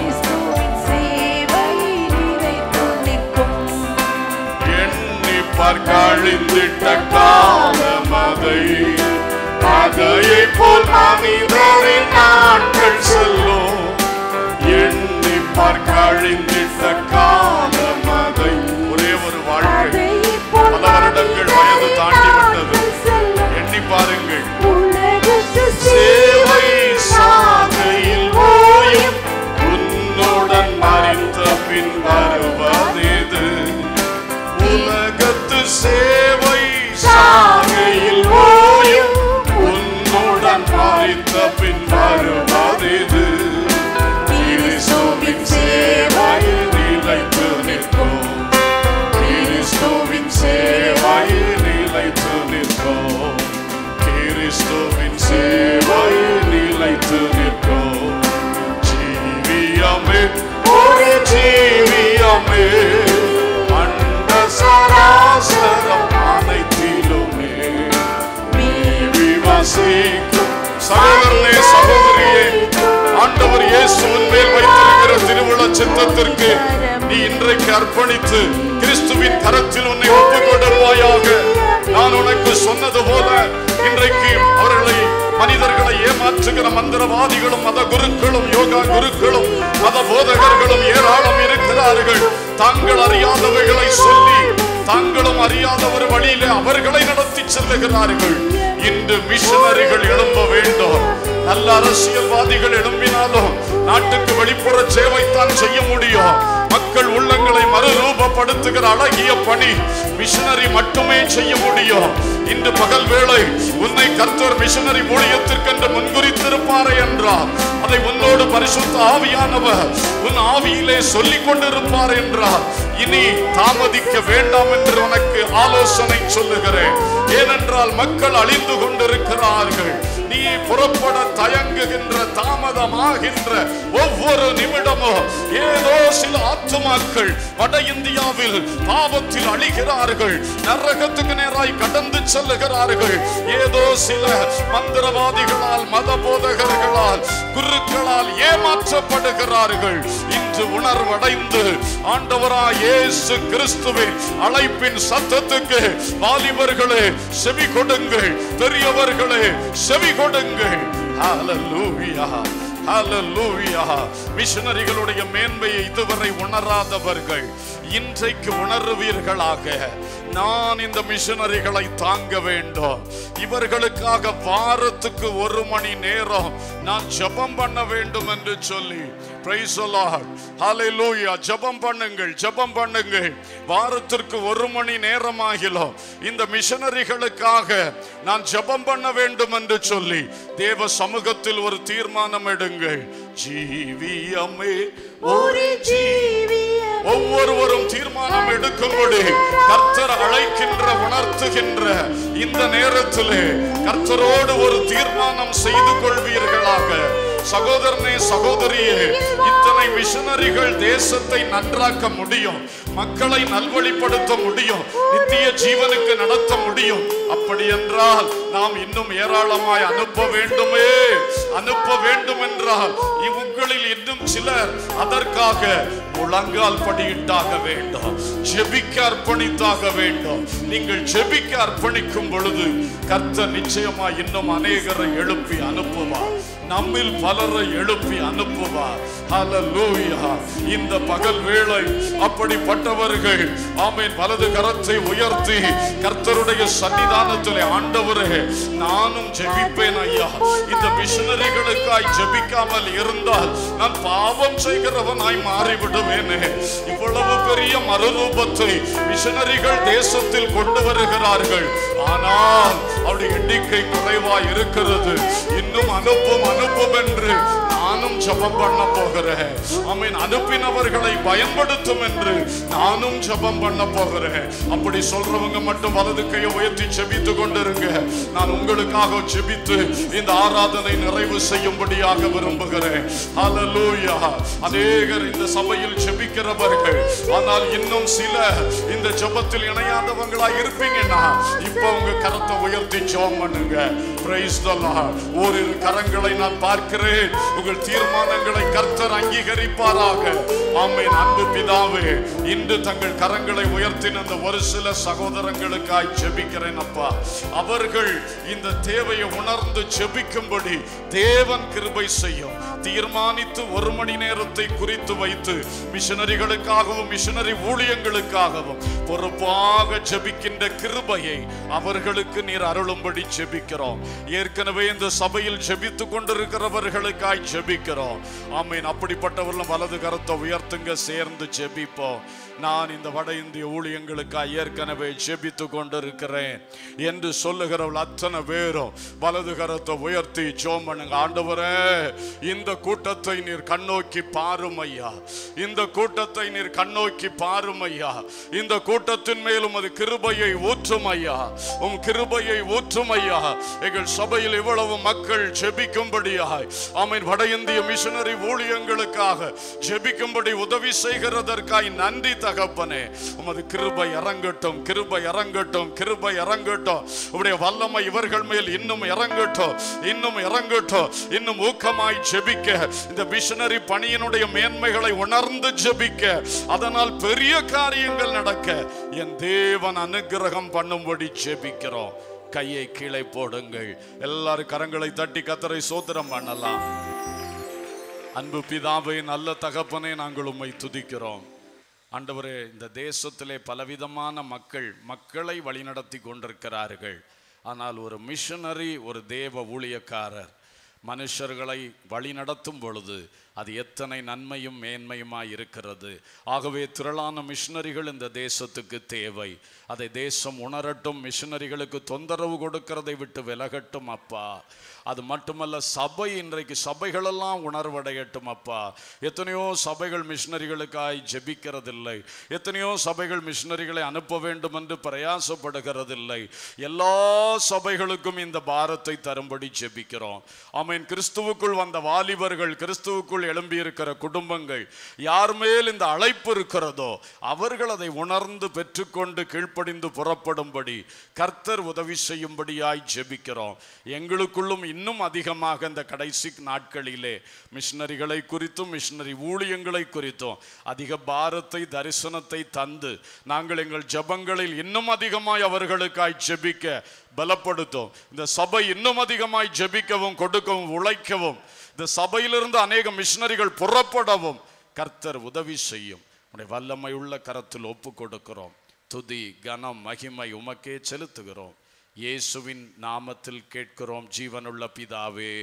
எண்ணி பார்க்கழிந்திட்ட காலமதை அதையை போல் மனிதரின் நாட்கள் செல்லும் எண்ணி பார்க்கழிந்திட்ட காலமதை ஒரே ஒரு வாழ்க்கை பல வருடங்கள் வயது தாண்டி விட்டது எண்ணி பாருங்கள் சேவை சாகையில் ஓயும் உன்னுடன் மறித்த பின் வருவதெது உலகத்து சேவை சாகையில் ஓயும் உன்னுடன் மறித்த பின் வருவதெது கிறிஸ்துவின் சேவையில் நிலைத்து நிற்கும் கிறிஸ்துவின் சேவையில் நிலைத்து நிற்கும் கிறிஸ்துவின் சேவையில் நிலைத்து நிற்கும் ஜீவியமே ஒரு ஜீவியமே அண்ட சராசரம் அனைத்திலுமே விவசிக்கும் சகோதரனே சகோதரியே ஆண்டவர் இயேசுவின் மேல் வைத்திருக்கிற திருவிழா சித்தத்திற்கு நீ இன்றைக்கு அர்ப்பணித்து கிறிஸ்துவின் கரத்தில் உன்னை ஒப்புக் கொடுப்பாயாக நான் உனக்கு சொன்னது போல இன்றைக்கு அவர்களை மனிதர்களை ஏமாற்றுகிற மந்திரவாதிகளும் மத குருக்களும் யோகா குருக்களும் மத போதகர்களும் ஏராளம் இருக்கிறார்கள் தாங்கள் அறியாதவைகளை சொல்லி தாங்களும் அறியாத ஒரு வழியிலே அவர்களை நடத்தி செல்லுகிறார்கள் இன்று மிஷனரிகள் எழும்ப வேண்டும் நல்ல அரசியல்வாதிகள் எழும்பினாலும் நாட்டுக்கு வெளிப்புற சேவைத்தான் செய்ய முடியும் மக்கள் உள்ளங்களை மறுரூபப்படுத்துகிற அழகிய பணி மிஷனரி மட்டுமே செய்ய முடியும் இன்று பகல் வேளை உன்னை கர்த்தர் மிஷனரி ஊழியத்திற்கென்று முன்குறித்திருப்பாரே என்றார் அதை உன்னோடு பரிசுத்த ஆவியானவர் உன் ஆவியிலே சொல்லிக் கொண்டிருப்பார் என்றார் இனி தாமதிக்க வேண்டாம் என்று உனக்கு ஆலோசனை சொல்லுகிறேன் ஏனென்றால் மக்கள் அழிந்து கொண்டிருக்கிறார்கள் நீ புறப்பட தயங்குகின்ற தாமதமாகின்ற ஒவ்வொரு நிமிடமும் ஏதோ சில ஆத்துமாக்கள் வட இந்தியாவில் பாவத்தில் அழிகிறார்கள் நரகத்துக்கு நேராய் கடந்து செல்லுகிறார்கள் ஏதோ சில மந்திரவாதிகளால் மத போதகர்களால் குருக்களால் ஏமாற்றப்படுகிறார்கள் இன்று உணர்வடைந்து ஆண்டவரா இயேசு கிறிஸ்துவின் அழைப்பின் சத்தத்துக்கு வாலிபர்களே செவி கொடுங்கள் பெரியவர்களே செவி கொடுங்கள் ஹalleluya ஹalleluya மிஷனரிகளுடைய மேன்மையை இதுவரை உணராதவர்கள் இன்றைக்கு உணர்வீர்களாக நான் இந்த மிஷனரிகளை தாங்க வேண்டும் இவர்களுக்காக வாரத்துக்கு ஒரு மணி நேரம் நான் ஜெபம் பண்ண வேண்டும் என்று சொல்லி Praise the Lord. Hallelujah. ஜெபம் பண்ணுங்கள் ஜெபம் பண்ணுங்கள் வாரத்திற்கு ஒரு மணி நேரமாகிலும் இந்த மிஷனரிகளுக்காக நான் ஜெபம் பண்ண வேண்டும் என்று சொல்லி தேவ சமூகத்தில் ஒரு தீர்மானம் எடுங்கள் ஜீவியமே ஒரு ஜீவியம் ஒவ்வொருவரும் தீர்மானம் எடுக்கும்படி கர்த்தர் அழைக்கின்ற உணர்த்துகின்ற இந்த நேரத்திலே கர்த்தரோடு ஒரு தீர்மானம் செய்து கொள்வீர்களாக சகோதரனே சகோதரியே இத்தனை மிஷனரிகள் தேசத்தை நன்றாக்க முடியும் மக்களை நல்வழிப்படுத்த முடியும் நித்திய ஜீவனுக்கு நடத்த முடியும் அப்படி என்றால் நாம் இன்னும் ஏராளமாய் அனுப்ப வேண்டுமே அனுப்ப வேண்டும் என்றால் உங்களில் இன்னும் சிலர் அதற்காக முழங்கால் படியிட்டாக வேண்டும் ஜெபிக்க அர்ப்பணித்தாக வேண்டும் நீங்கள் ஜெபிக்க அர்ப்பணிக்கும் பொழுது கர்த்தர் நிச்சயமா இன்னும் அநேகரை எழுப்பி அனுப்புவார் நம்மில் பலரை எழுப்பி அனுப்புவார் ஹalleluya இந்த பகல் வேளை அப்படிப்பட்டவர்கள் ஆமென் வலது கரத்தை உயர்த்தி கர்த்தருடைய சன்னிதானத்திலே ஆண்டவரே நானும் ஜெபிப்பேன் ஐயா இந்த மிஷனரிகளுக்காய் ஜெபிக்காமல் இருந்தால் நான் பாவம் செய்கிறவனாய் மாறிவிடுவேனே இவ்வளவு பெரிய மறுரூபத்தை மிஷனரிகள் தேசத்தில் கொண்டு வருகிறார்கள் ஆனால் அவருடைய எண்ணிக்கை குறைவாய் இருக்கிறது இன்னும் அனுப்பும் அனுப்பும் என்று நானும் ஜெபம் பண்ண போகிறேன் ஆமென் அனுப்பினவர்களை பயன்படுத்தும் என்று நானும் ஜெபம் பண்ண போகிறேன் அப்படி சொல்றவங்க மட்டும் வலது கையை உயர்த்தி ஜெபித்து கொண்டிருங்க நான் உங்களுக்காக ஜெபித்து இந்த ஆராதனை நிறைவு செய்யும்படியாக விரும்புகிறேன் ஹalleluya அநேகர் இந்த சபையில் ஜெபிக்கிறவர்கள் ஆனால் இன்னும் சில இந்த ஜெபத்தில் இணையாதவங்களா இருப்பீங்கன்னா இப்ப உங்க கரத்தை உயர்த்தி ஜெபம் பண்ணுங்க praise the lord ஓரிரு கரங்களை நான் பார்க்கிறேன் உங்கள் தீர்மானங்களை கர்த்தர் அங்கீகரிப்பாராக ஆமென் அன்பு பிதாவே இன்று தங்கள் கரங்களை உயர்த்தின அந்த ஒரு சில சகோதரங்களுக்காய் ஜெபிக்கிறேன் அப்பா அவர்கள் இந்த தேவையை உணர்ந்து ஜெபிக்கும்படி தேவன் கிருபை செய்யும் தீர்மானித்து ஒரு மணி நேரத்தை குறித்து வைத்து மிஷனரிகளுக்காகவும் மிஷனரி ஊழியங்களுக்காகவும் பொறுப்பாக ஜெபிக்கின்ற கிருபையை அவர்களுக்கு நீர் அருளும்படி ஜெபிக்கிறோம் ஏற்கனவே இந்த சபையில் ஜெபித்து கொண்டிருக்கிறவர்களுக்காய் ஜெபிக்கிறோம் ஆமீன் அப்படிப்பட்டவர்களும் வலது கரத்தை உயர்த்துங்க சேர்ந்து ஜெபிப்போம் நான் இந்த வட இந்திய ஊழியங்களுக்காய் ஏற்கனவே ஜெபித்து கொண்டிருக்கிறேன் என்று சொல்லுகிறவள் அத்தனை பேரும் வலது கரத்தை உயர்த்தி ஜோம் பண்ணுங்க ஆண்டவரே இந்த கூட்டத்தை நீர் கண்ணோக்கி பாரும் ஐயா இந்த கூட்டத்தை நீர் கண்ணோக்கி பாரும் ஐயா இந்த கூட்டத்தின் மேலும் அது கிருபையை ஊற்றும் ஐயா உம் கிருபையை ஊற்றும் ஐயா எங்கள் சபையில் இவ்வளவு மக்கள் ஜெபிக்கும்படியாய் ஆமீன் வட இந்திய மிஷனரி ஊழியங்களுக்காக ஜெபிக்கும்படி உதவி செய்கிறதற்காய் நன்றி தகப்பனே உமது கிருபை இறங்கட்டும் கிருபை இறங்கட்டும் கிருபை இறங்கட்டும் உடைய வல்லமை இவர்கள் மேல் இன்னும் இறங்கட்டும் இன்னும் இறங்கட்டும் இன்னும் ஊக்கமாய் ஜெபிக்க இந்த மிஷனரி பணியினுடைய மேன்மைகளை உணர்ந்து ஜெபிக்க அதனால் பெரிய காரியங்கள் நடக்க என் தேவன் அனுக்கிரகம் பண்ணும்படி ஜெபிக்கிறோம் கையை கீழே போடுங்கள் எல்லாரும் கரங்களை தட்டி கத்தரை சோத்திரம் பண்ணலாம் அன்பு பிதாவை நல்ல தகப்பனே நாங்கள் உம்மை துதிக்கிறோம் ஆண்டவரே இந்த தேசத்திலே பலவிதமான மக்கள் மக்களை வழிநடத்தி கொண்டிருக்கிறார்கள் ஆனால் ஒரு மிஷனரி ஒரு தேவ ஊழியக்காரர் மனுஷர்களை வழிநடத்தும் பொழுது அது எத்தனை நன்மையும் மேன்மையுமாய் இருக்கிறது ஆகவே திரளான மிஷனரிகள் இந்த தேசத்துக்கு தேவை அதை தேசம் உணரட்டும் மிஷனரிகளுக்கு தொந்தரவு கொடுக்கிறதை விட்டு விலகட்டும் அப்பா அது மட்டுமல்ல சபை இன்றைக்கு சபைகளெல்லாம் உணர்வடையட்டும் அப்பா எத்தனையோ சபைகள் மிஷனரிகளுக்காய் ஜெபிக்கிறதில்லை எத்தனையோ சபைகள் மிஷனரிகளை அனுப்ப வேண்டும் என்று பிரயாசப்படுகிறதில்லை எல்லா சபைகளுக்கும் இந்த பாரத்தை தரும்படி ஜெபிக்கிறோம் ஆமீன் கிறிஸ்துவுக்குள் வந்த வாலிபர்கள் கிறிஸ்துவுக்குள் எழும்பியிருக்கிற குடும்பங்கள் யார் மேல் இந்த அழைப்பு இருக்கிறதோ அவர்கள் அதை உணர்ந்து பெற்றுக்கொண்டு கீழ்ப்படிந்து புறப்படும்படி கர்த்தர் உதவி செய்யும்படியாய் ஜெபிக்கிறோம் எங்களுக்குள்ளும் இன்னும் அதிகமாக இந்த கடைசி நாட்களிலே மிஷனரிகளை குறித்தும் மிஷனரி ஊழியங்களை குறித்தும் அதிக பாரத்தை தரிசனத்தை தந்து நாங்கள் எங்கள் ஜெபங்களில் இன்னும் அதிகமாய் அவர்களுக்காய் ஜெபிக்க பலப்படுத்தும் இந்த சபை இன்னும் அதிகமாய் ஜெபிக்கவும் கொடுக்கவும் உழைக்கவும் இந்த சபையிலிருந்து அநேக மிஷனரிகள் புறப்படவும் கர்த்தர் உதவி செய்யும் உடைய வல்லமை உள்ள கரத்தில் ஒப்பு கொடுக்கிறோம் துதி கனம் மகிமை உமக்கே செலுத்துகிறோம் இயேசுவின் நாமத்தில் கேட்கிறோம் ஜீவனுள்ள பிதாவே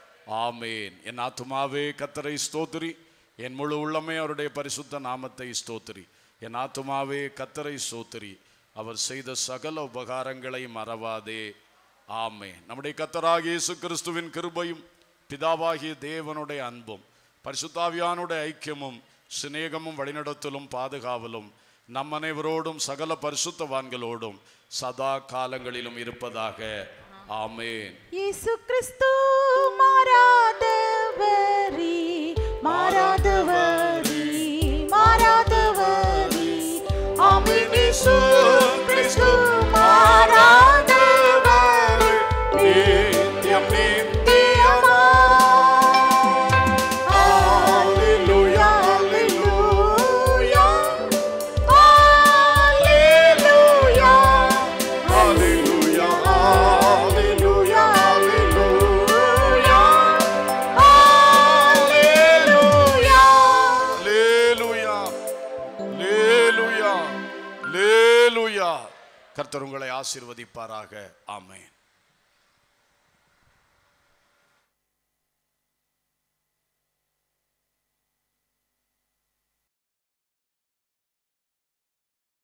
ஆமேன் என் ஆத்துமாவே கத்தரை ஸ்தோத்திரி என் முழு உள்ளமே அவருடைய பரிசுத்த நாமத்தை ஸ்தோத்திரி என் ஆத்துமாவே கத்தரை ஸ்தோத்திரி அவர் செய்த சகல உபகாரங்களை மறவாதே ஆமே நம்முடைய கத்தராகிய இயேசு கிறிஸ்துவின் கிருபையும் பிதாவாகிய தேவனுடைய அன்பும் பரிசுத்தாவியானுடைய ஐக்கியமும் சிநேகமும் வழிநடத்தலும் பாதுகாவலும் நம் அனைவரோடும் சகல பரிசுத்தவான்களோடும் சதா காலங்களிலும் இருப்பதாக ஆமேன் இயேசு கிறிஸ்து மாறாதவர் மாறாதவரே மாறாதவரே ஆமென் இயேசு கிறிஸ்து மாறாதவரே நித்தியம் நித்தியமா Hallelujah, hallelujah. Hallelujah. Hallelujah, hallelujah, Hallelujah. Hallelujah. Hallelujah. Hallelujah. கர்த்தர் உங்களை ஆசீர்வதிப்பாராக ஆமென்